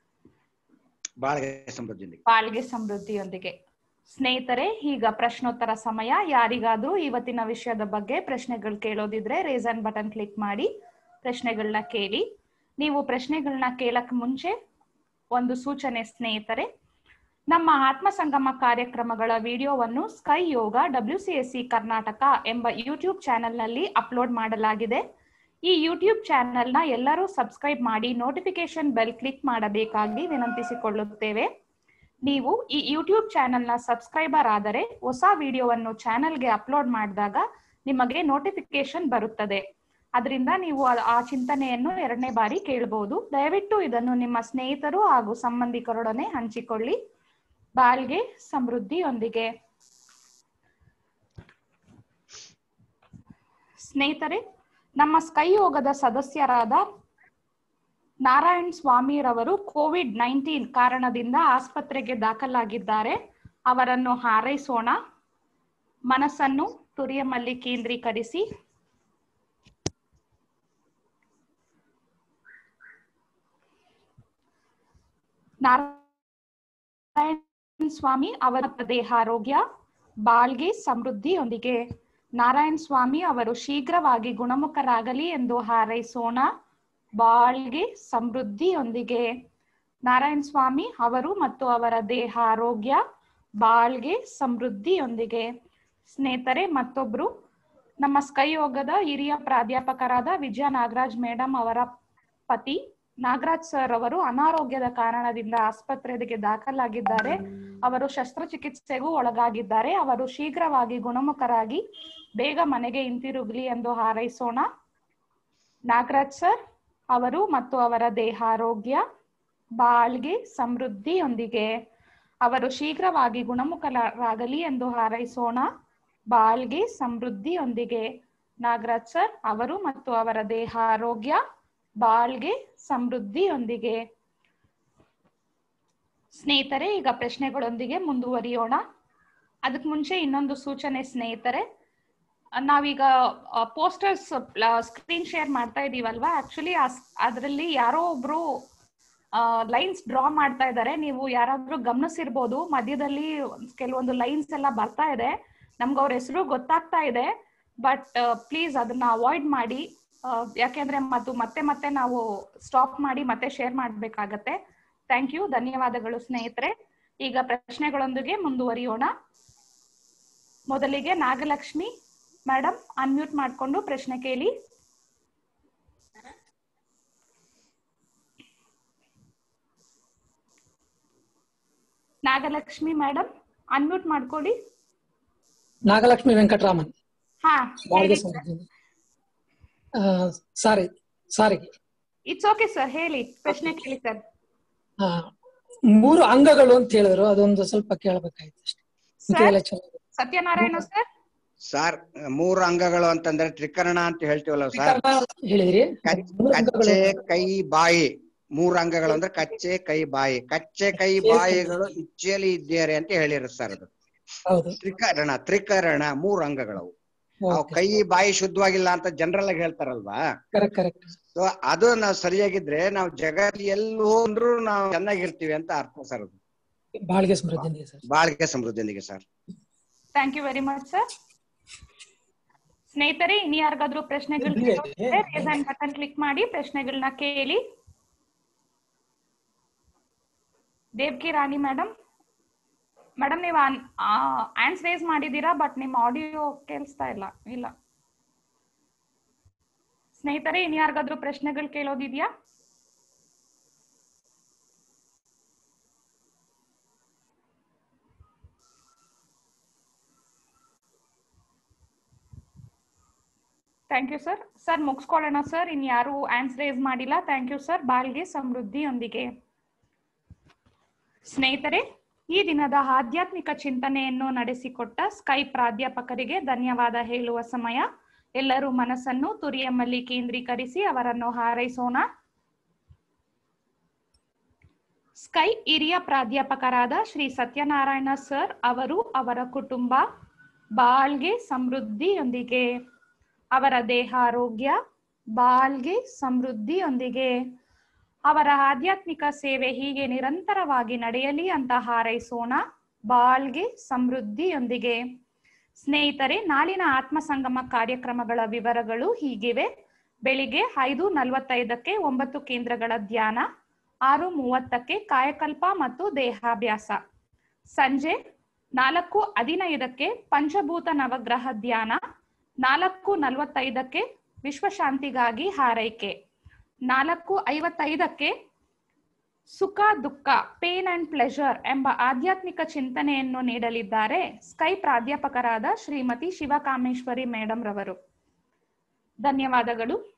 Speaker 2: ಬಾಳ್ಗೆ ಸಮೃದ್ಧಿಯೊಂದಿಗೆ
Speaker 1: ಬಾಳ್ಗೆ ಸಮೃದ್ಧಿಯೊಂದಿಗೆ ಸ್ನೇಹಿತರೆ ಈಗ ಪ್ರಶ್ನೋತ್ತರ ಸಮಯ ಯಾರಿಗಾದ್ರೂ ಇವತ್ತಿನ ವಿಷಯದ ಬಗ್ಗೆ ಪ್ರಶ್ನೆಗಳು ಕೇಳೋದಿದ್ರೆ ರೇಸನ್ ಬಟನ್ ಕ್ಲಿಕ್ ಮಾಡಿ ಪ್ರಶ್ನೆಗಳನ್ನ ಕೇಳಿ ನೀವು ಪ್ರಶ್ನೆಗಳನ್ನ ಕೇಳಕ್ ಮುಂಚೆ ಒಂದು ಸೂಚನೆ ಸ್ನೇಹಿತರೆ ನಮ್ಮ ಆತ್ಮ ಸಂಗಮ ಕಾರ್ಯಕ್ರಮಗಳ ವಿಡಿಯೋವನ್ನು SKY yoga W C S C Karnataka ಎಂಬ ಯೂಟ್ಯೂಬ್ ಚಾನೆಲ್ನಲ್ಲಿ ಅಪ್ಲೋಡ್ ಮಾಡಲಾಗಿದೆ ಈ ಯೂಟ್ಯೂಬ್ ಚಾನೆಲ್ನ ಎಲ್ಲರೂ ಸಬ್ಸ್ಕ್ರೈಬ್ ಮಾಡಿ ನೋಟಿಫಿಕೇಶನ್ ಬೆಲ್ ಕ್ಲಿಕ್ ಮಾಡಬೇಕಾಗಿ ವಿನಂತಿಸಿಕೊಳ್ಳುತ್ತೇವೆ ನೀವು ಈ ಯೂಟ್ಯೂಬ್ ಚಾನೆಲ್ನ ಸಬ್ಸ್ಕ್ರೈಬರ್ ಆದರೆ ಹೊಸ ವಿಡಿಯೋವನ್ನು ಚಾನೆಲ್ಗೆ ಅಪ್ಲೋಡ್ ಮಾಡಿದಾಗ ನಿಮಗೆ ನೋಟಿಫಿಕೇಶನ್ ಬರುತ್ತದೆ ಅದರಿಂದ ನೀವು ಆ- ಆ ಚಿಂತನೆಯನ್ನು ಎರಡನೇ ಬಾರಿ ಕೇಳಬಹುದು ದಯವಿಟ್ಟು ಇದನ್ನು ನಿಮ್ಮ ಸ್ನೇಹಿತರು ಹಾಗೂ ಸಂಬಂಧಿಕರೊಡನೆ ಹಂಚಿಕೊಳ್ಳಿ ಬಾಳ್ಗೆ ಸಮೃದ್ಧಿಯೊಂದಿಗೆ ಸ್ನೇಹಿತರೆ ನಮ್ಮ ಸ್ಕೈ ಯೋಗದ ಸದಸ್ಯರಾದ ನಾರಾಯಣ್ ಸ್ವಾಮಿರವರು ಕೋವಿಡ್ ನೈನ್ಟೀನ್ ಕಾರಣದಿಂದ ಆಸ್ಪತ್ರೆಗೆ ದಾಖಲಾಗಿದ್ದಾರೆ ಅವರನ್ನು ಹಾರೈಸೋಣ ಮನಸ್ಸನ್ನು ತುರಿಯಮಲ್ಲಿ ಕೇಂದ್ರೀಕರಿಸಿ ನಾರಾಯಣ್ ಸ್ವಾಮಿ ಅವರ ದೇಹಾರೋಗ್ಯ ಬಾಳ್ಗೆ ಸಮೃದ್ಧಿಯೊಂದಿಗೆ ನಾರಾಯಣ್ ಸ್ವಾಮಿ ಅವರು ಶೀಘ್ರವಾಗಿ ಗುಣಮುಖರಾಗಲಿ ಎಂದು ಹಾರೈಸೋಣ ಬಾಳ್ಗೆ ಸಮೃದ್ಧಿಯೊಂದಿಗೆ ನಾರಾಯಣ್ ಸ್ವಾಮಿ ಅವರು ಮತ್ತು ಅವರ ದೇಹ ಆರೋಗ್ಯ ಬಾಳ್ಗೆ ಸಮೃದ್ಧಿಯೊಂದಿಗೆ ಸ್ನೇಹಿತರೆ ಮತ್ತೊಬ್ರು ನಮ್ಮ ಸ್ಕೈ ಯೋಗದ ಹಿರಿಯ ಪ್ರಾಧ್ಯಾಪಕರಾದ ವಿಜಯ ನಾಗರಾಜ್ ಮೇಡಮ್ ಅವರ ಪತಿ ನಾಗರಾಜ್ ಸರ್ ಅವರು ಅನಾರೋಗ್ಯದ ಕಾರಣದಿಂದ ಆಸ್ಪತ್ರೆಗೆ ದಾಖಲಾಗಿದ್ದಾರೆ ಅವರು ಶಸ್ತ್ರಚಿಕಿತ್ಸೆಗೂ ಒಳಗಾಗಿದ್ದಾರೆ ಅವರು ಶೀಘ್ರವಾಗಿ ಗುಣಮುಖರಾಗಿ ಬೇಗ ಮನೆಗೆ ಹಿಂತಿರುಗಲಿ ಎಂದು ಹಾರೈಸೋಣ ನಾಗರಾಜ್ ಸರ್ ಅವರು ಮತ್ತು ಅವರ ದೇಹಾರೋಗ್ಯ ಬಾಳ್ಗೆ ಸಮೃದ್ಧಿಯೊಂದಿಗೆ ಅವರು ಶೀಘ್ರವಾಗಿ ಗುಣಮುಖರಾಗಲಿ ಎಂದು ಹಾರೈಸೋಣ ಬಾಳ್ಗೆ ಸಮೃದ್ಧಿಯೊಂದಿಗೆ ನಾಗರಾಜ್ ಸರ್ ಅವರು ಮತ್ತು ಅವರ ದೇಹಾರೋಗ್ಯ ಬಾಳ್ಗೆ ಸಮೃದ್ಧಿಯೊಂದಿಗೆ ಸ್ನೇಹಿತರೆ ಈಗ ಪ್ರಶ್ನೆಗಳೊಂದಿಗೆ ಮುಂದುವರಿಯೋಣ ಅದಕ್ಕೆ ಮುಂಚೆ ಇನ್ನೊಂದು ಸೂಚನೆ ಸ್ನೇಹಿತರೆ ನಾವೀಗ ಪೋಸ್ಟರ್ಸ್ ಸ್ಕ್ರೀನ್ ಶೇರ್ ಮಾಡ್ತಾ ಇದೀವಲ್ವಾ ಆಕ್ಚುಲಿ ಅದರಲ್ಲಿ ಯಾರೋ ಒಬ್ರು ಲೈನ್ಸ್ ಡ್ರಾ ಮಾಡ್ತಾ ಇದ್ದಾರೆ ನೀವು ಯಾರಾದ್ರೂ ಗಮನಿಸಿರ್ಬೋದು ಮಧ್ಯದಲ್ಲಿ ಕೆಲವೊಂದು ಲೈನ್ಸ್ ಎಲ್ಲ ಬರ್ತಾ ಇದೆ ನಮ್ಗೆ ಅವ್ರ ಹೆಸರು ಗೊತ್ತಾಗ್ತಾ ಇದೆ ಬಟ್ ಪ್ಲೀಸ್ ಅದನ್ನ ಅವಾಯ್ಡ್ ಮಾಡಿ ಯಾಕೆಂದ್ರೆ ಮತ್ತು ಮತ್ತೆ ಮತ್ತೆ ನಾವು ಸ್ಟಾಪ್ ಮಾಡಿ ಮತ್ತೆ ಶೇರ್ ಮಾಡ್ಬೇಕಾಗತ್ತೆ ಥ್ಯಾಂಕ್ ಯು ಧನ್ಯವಾದಗಳು ಸ್ನೇಹಿತರೆ ಈಗ ಪ್ರಶ್ನೆಗಳೊಂದಿಗೆ ಮುಂದುವರಿಯೋಣ ಮೊದಲಿಗೆ ನಾಗಲಕ್ಷ್ಮಿ ಮೇಡಮ್ ಅನ್ಮ್ಯೂಟ್ ಮಾಡ್ಕೊಂಡು ಪ್ರಶ್ನೆ ಕೇಳಿ ನಾಗಲಕ್ಷ್ಮಿ ಮೇಡಮ್ ಅನ್ಮ್ಯೂಟ್ ಮಾಡ್ಕೊಳ್ಳಿ
Speaker 3: ನಾಗಲಕ್ಷ್ಮಿ ವೆಂಕಟರಾಮನ್
Speaker 1: ಹಾ
Speaker 3: ಬಾಳ್ಗೆ sorry sorry
Speaker 1: it's okay sir ಹೇಳಿ ಪ್ರಶ್ನೆ ಕೇಳಿ ಸರ್
Speaker 3: ಆ, ಮೂರು ಅಂಗಗಳು ಅಂತ ಹೇಳಿದ್ರು ಅದೊಂದು ಸ್ವಲ್ಪ ಕೇಳಬೇಕಾಯ್ತು ಅಷ್ಟೇ ಮಿಕ್ಕಿದೆಲ್ಲ ಚೆನ್ನಾಗಿದೆ.
Speaker 1: ಸತ್ಯನಾರಾಯಣ ಸರ್
Speaker 2: ಸರ್ ಮೂರು ಅಂಗಗಳು ಅಂತಂದ್ರೆ ತ್ರಿಕರಣ ಅಂತ ಹೇಳ್ತೀವಲ್ಲ ಸರ್
Speaker 3: ಹೇಳಿದ್ರಿ
Speaker 2: ಕಚ್-
Speaker 3: ಮೂರು ಅಂಗಗಳು
Speaker 2: ಕಚ್ಚೆ ಕೈ ಬಾಯಿ ಮೂರು ಅಂಗಗಳು ಅಂದ್ರೆ ಕಚ್ಚೆ ಕೈ ಬಾಯಿ ಕಚ್ಚೆ ಕೈ ಬಾಯಿಗಳು ಇಚ್ಛೆಯಲ್ಲಿ ಇದ್ದಾರೆ ಅಂತ ಹೇಳಿರು ಸರ್ ಅದು
Speaker 3: ಹೌದು
Speaker 2: ತ್ರಿಕರಣ ತ್ರಿಕರಣ ಮೂರು ಅಂಗಗಳು ಅವು
Speaker 3: ಓಕೆ
Speaker 2: ಕೈ ಬಾಯಿ ಶುದ್ಧವಾಗಿಲ್ಲ ಅಂತ ಜನರಲ್ ಆಗಿ ಹೇಳ್ತಾರಲ್ವಾ
Speaker 3: ಕರೆಕ್ಟ್ ಕರೆಕ್ಟ್
Speaker 2: ಸೊ ಅದು ನಾವು ಸರಿಯಾಗಿದ್ರೆ ನಾವು ಜಗತ್ ಎಲ್ಲಿ ಹೋದ್ರು ನಾವು ಚೆನ್ನಾಗಿರ್ತೀವಿ ಅಂತ ಅರ್ಥ ಸರ್ ಅದು
Speaker 3: ಬಾಳ್ಗೆ ಸಮೃದ್ಧಿ ಸರ್
Speaker 2: ಬಾಳಿಕೆ ಸಮೃದ್ಧಿಯೊಂದಿಗೆ sir
Speaker 1: thank you very much sir ಸ್ನೇಹಿತರೆ ಇನ್ನು ಯಾರಿಗಾದ್ರೂ ಪ್ರಶ್ನೆಗಳು ಬಟನ್ ಕ್ಲಿಕ್ ಮಾಡಿ ಪ್ರಶ್ನೆಗಳನ್ನ ಕೇಳಿ ದೇವ್ಕಿ ರಾಣಿ ಮೇಡಮ್ ಮೇಡಮ್ ನೀವು ಆನ್ಸ್ ರೇಸ್ ಮಾಡಿದೀರಾ ಬಟ್ ನಿಮ್ಮ ಆಡಿಯೋ ಕೇಳಿಸ್ತಾ ಇಲ್ಲ ಇಲ್ಲ ಸ್ನೇಹಿತರೆ ಇನ್ನು ಯಾರಿಗಾದ್ರೂ ಪ್ರಶ್ನೆಗಳು ಕೇಳೋದಿದ್ಯಾ ಥ್ಯಾಂಕ್ ಯು ಸರ್ ಸರ್ ಮುಗಿಸ್ಕೊಳ್ಳೋಣ ಸರ್ ಇನ್ ಯಾರು ಆನ್ಸ್ ರೇಸ್ ಮಾಡಿಲ್ಲ ಥ್ಯಾಂಕ್ ಯು ಸರ್ ಬಾಳ್ಗೆ ಸಮೃದ್ಧಿಯೊಂದಿಗೆ ಸ್ನೇಹಿತರೆ ಈ ದಿನದ ಆಧ್ಯಾತ್ಮಿಕ ಚಿಂತನೆಯನ್ನು ನಡೆಸಿಕೊಟ್ಟ ಸ್ಕೈ ಪ್ರಾಧ್ಯಾಪಕರಿಗೆ ಧನ್ಯವಾದ ಹೇಳುವ ಸಮಯ ಎಲ್ಲರೂ ಮನಸ್ಸನ್ನು ತುರಿಯಮ್ಮಲ್ಲಿ ಕೇಂದ್ರೀಕರಿಸಿ ಅವರನ್ನು ಹಾರೈಸೋಣ ಸ್ಕೈ ಹಿರಿಯ ಪ್ರಾಧ್ಯಾಪಕರಾದ ಶ್ರೀ ಸತ್ಯನಾರಾಯಣ ಸರ್ ಅವರು ಅವರ ಕುಟುಂಬ ಬಾಳ್ಗೆ ಸಮೃದ್ಧಿಯೊಂದಿಗೆ ಅವರ ದೇಹಾರೋಗ್ಯ ಬಾಳ್ಗೆ ಸಮೃದ್ಧಿಯೊಂದಿಗೆ ಅವರ ಆಧ್ಯಾತ್ಮಿಕ ಸೇವೆ ಹೀಗೆ ನಿರಂತರವಾಗಿ ನಡೆಯಲಿ ಅಂತ ಹಾರೈಸೋಣ ಬಾಳ್ಗೆ ಸಮೃದ್ಧಿಯೊಂದಿಗೆ ಸ್ನೇಹಿತರೆ ನಾಳಿನ ಆತ್ಮ ಸಂಗಮ ಕಾರ್ಯಕ್ರಮಗಳ ವಿವರಗಳು ಹೀಗಿವೆ ಬೆಳಿಗ್ಗೆ ಐದು ನಲವತ್ತೈದಕ್ಕೆ ಒಂಬತ್ತು ಕೇಂದ್ರಗಳ ಧ್ಯಾನ ಆರು ಮೂವತ್ತಕ್ಕೆ ಕಾಯಕಲ್ಪ ಮತ್ತು ದೇಹಾಭ್ಯಾಸ ಸಂಜೆ ನಾಲ್ಕು ಹದಿನೈದಕ್ಕೆ ಪಂಚಭೂತ ನವಗ್ರಹ ಧ್ಯಾನ ನಾಲ್ಕು ನಲವತ್ತೈದಕ್ಕೆ ವಿಶ್ವಶಾಂತಿಗಾಗಿ ಹಾರೈಕೆ ನಾಲ್ಕು ಐವತ್ತೈದಕ್ಕೆ ಸುಖ ದುಃಖ ಪೇನ್ ಅಂಡ್ ಪ್ಲೆಷರ್ ಎಂಬ ಆಧ್ಯಾತ್ಮಿಕ ಚಿಂತನೆಯನ್ನು ನೀಡಲಿದ್ದಾರೆ ಸ್ಕೈ ಪ್ರಾಧ್ಯಾಪಕರಾದ ಶ್ರೀಮತಿ ಶಿವಕಾಮೇಶ್ವರಿ ಮೇಡಮ್ ರವರು ಧನ್ಯವಾದಗಳು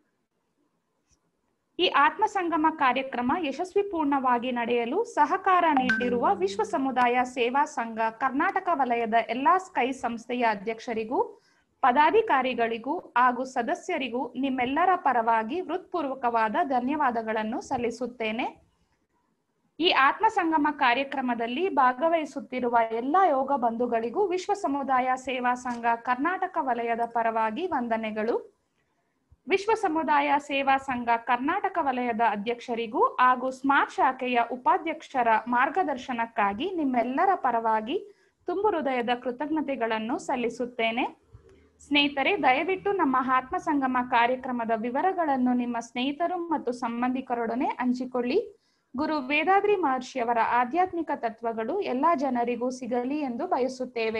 Speaker 1: ಈ ಆತ್ಮ ಸಂಗಮ ಕಾರ್ಯಕ್ರಮ ಯಶಸ್ವಿಪೂರ್ಣವಾಗಿ ನಡೆಯಲು ಸಹಕಾರ ನೀಡಿರುವ ವಿಶ್ವ ಸಮುದಾಯ ಸೇವಾ ಸಂಘ ಕರ್ನಾಟಕ ವಲಯದ ಎಲ್ಲಾ ಸ್ಕೈ ಸಂಸ್ಥೆಯ ಅಧ್ಯಕ್ಷರಿಗೂ ಪದಾಧಿಕಾರಿಗಳಿಗೂ ಹಾಗೂ ಸದಸ್ಯರಿಗೂ ನಿಮ್ಮೆಲ್ಲರ ಪರವಾಗಿ ಹೃತ್ಪೂರ್ವಕವಾದ ಧನ್ಯವಾದಗಳನ್ನು ಸಲ್ಲಿಸುತ್ತೇನೆ ಈ ಆತ್ಮ ಸಂಗಮ ಕಾರ್ಯಕ್ರಮದಲ್ಲಿ ಭಾಗವಹಿಸುತ್ತಿರುವ ಎಲ್ಲ ಯೋಗ ಬಂಧುಗಳಿಗೂ ವಿಶ್ವ ಸಮುದಾಯ ಸೇವಾ ಸಂಘ ಕರ್ನಾಟಕ ವಲಯದ ಪರವಾಗಿ ವಂದನೆಗಳು ವಿಶ್ವ ಸಮುದಾಯ ಸೇವಾ ಸಂಘ ಕರ್ನಾಟಕ ವಲಯದ ಅಧ್ಯಕ್ಷರಿಗೂ ಹಾಗೂ ಸ್ಮಾರ್ಟ್ ಶಾಖೆಯ ಉಪಾಧ್ಯಕ್ಷರ ಮಾರ್ಗದರ್ಶನಕ್ಕಾಗಿ ನಿಮ್ಮೆಲ್ಲರ ಪರವಾಗಿ ತುಂಬು ಹೃದಯದ ಕೃತಜ್ಞತೆಗಳನ್ನು ಸಲ್ಲಿಸುತ್ತೇನೆ ಸ್ನೇಹಿತರೆ ದಯವಿಟ್ಟು ನಮ್ಮ ಆತ್ಮ ಸಂಗಮ ಕಾರ್ಯಕ್ರಮದ ವಿವರಗಳನ್ನು ನಿಮ್ಮ ಸ್ನೇಹಿತರು ಮತ್ತು ಸಂಬಂಧಿಕರೊಡನೆ ಹಂಚಿಕೊಳ್ಳಿ ಗುರು ವೇದಾದ್ರಿ ಮಹರ್ಷಿಯವರ ಆಧ್ಯಾತ್ಮಿಕ ತತ್ವಗಳು ಎಲ್ಲಾ ಜನರಿಗೂ ಸಿಗಲಿ ಎಂದು ಬಯಸುತ್ತೇವೆ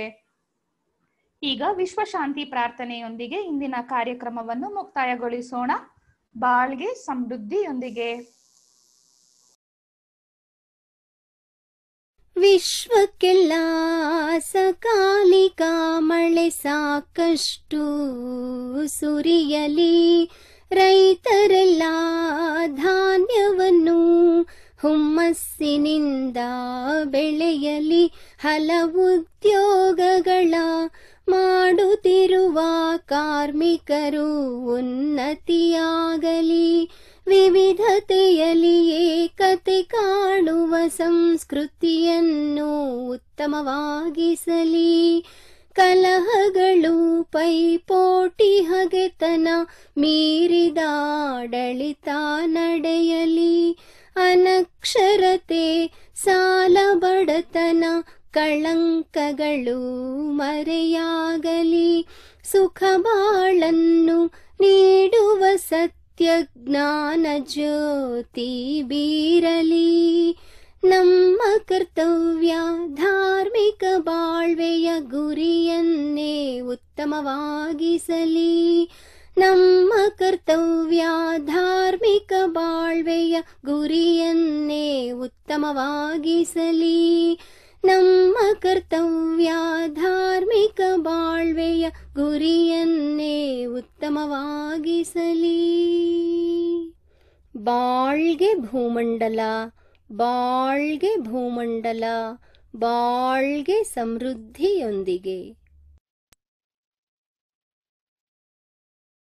Speaker 1: ಈಗ ವಿಶ್ವ ಶಾಂತಿ ಪ್ರಾರ್ಥನೆಯೊಂದಿಗೆ ಇಂದಿನ ಕಾರ್ಯಕ್ರಮವನ್ನು ಮುಕ್ತಾಯಗೊಳಿಸೋಣ ಬಾಳ್ಗೆ ಸಮೃದ್ಧಿಯೊಂದಿಗೆ
Speaker 4: ವಿಶ್ವಕ್ಕೆಲ್ಲ ಸಕಾಲಿಕ ಮಳೆ ಸಾಕಷ್ಟು ಸುರಿಯಲಿ ರೈತರೆಲ್ಲ ಧಾನ್ಯವನ್ನು ಹುಮ್ಮಸ್ಸಿನಿಂದ ಬೆಳೆಯಲಿ ಹಲವು ಉದ್ಯೋಗಗಳ ಮಾಡುತ್ತಿರುವ ಕಾರ್ಮಿಕರು ಉನ್ನತಿಯಾಗಲಿ ವಿವಿಧತೆಯಲ್ಲಿ ಏಕತೆ ಕಾಣುವ ಸಂಸ್ಕೃತಿಯನ್ನು ಉತ್ತಮವಾಗಿಸಲಿ ಕಲಹಗಳು ಪೈಪೋಟಿ ಹಗೆತನ ಮೀರಿದ ಆಡಳಿತ ನಡೆಯಲಿ ಅನಕ್ಷರತೆ ಸಾಲ ಬಡತನ ಕಳಂಕಗಳು ಮರೆಯಾಗಲಿ ಸುಖ ಬಾಳನ್ನು ನೀಡುವ ಸತ್ಯ ಜ್ಞಾನ ಜ್ಯೋತಿ ಬೀರಲಿ ನಮ್ಮ ಕರ್ತವ್ಯ ಧಾರ್ಮಿಕ ಬಾಳ್ವೆಯ ಗುರಿಯನ್ನೇ ಉತ್ತಮವಾಗಿಸಲಿ ನಮ್ಮ ಕರ್ತವ್ಯ ಧಾರ್ಮಿಕ ಬಾಳ್ವೆಯ ಗುರಿಯನ್ನೇ ಉತ್ತಮವಾಗಿಸಲಿ ನಮ್ಮ ಕರ್ತವ್ಯ ಧಾರ್ಮಿಕ ಬಾಳ್ವೆಯ ಗುರಿಯನ್ನೇ ಉತ್ತಮವಾಗಿಸಲಿ ಬಾಳ್ಗೆ ಭೂಮಂಡಲ ಬಾಳ್ಗೆ ಭೂಮಂಡಲ ಬಾಳ್ಗೆ ಸಮೃದ್ಧಿಯೊಂದಿಗೆ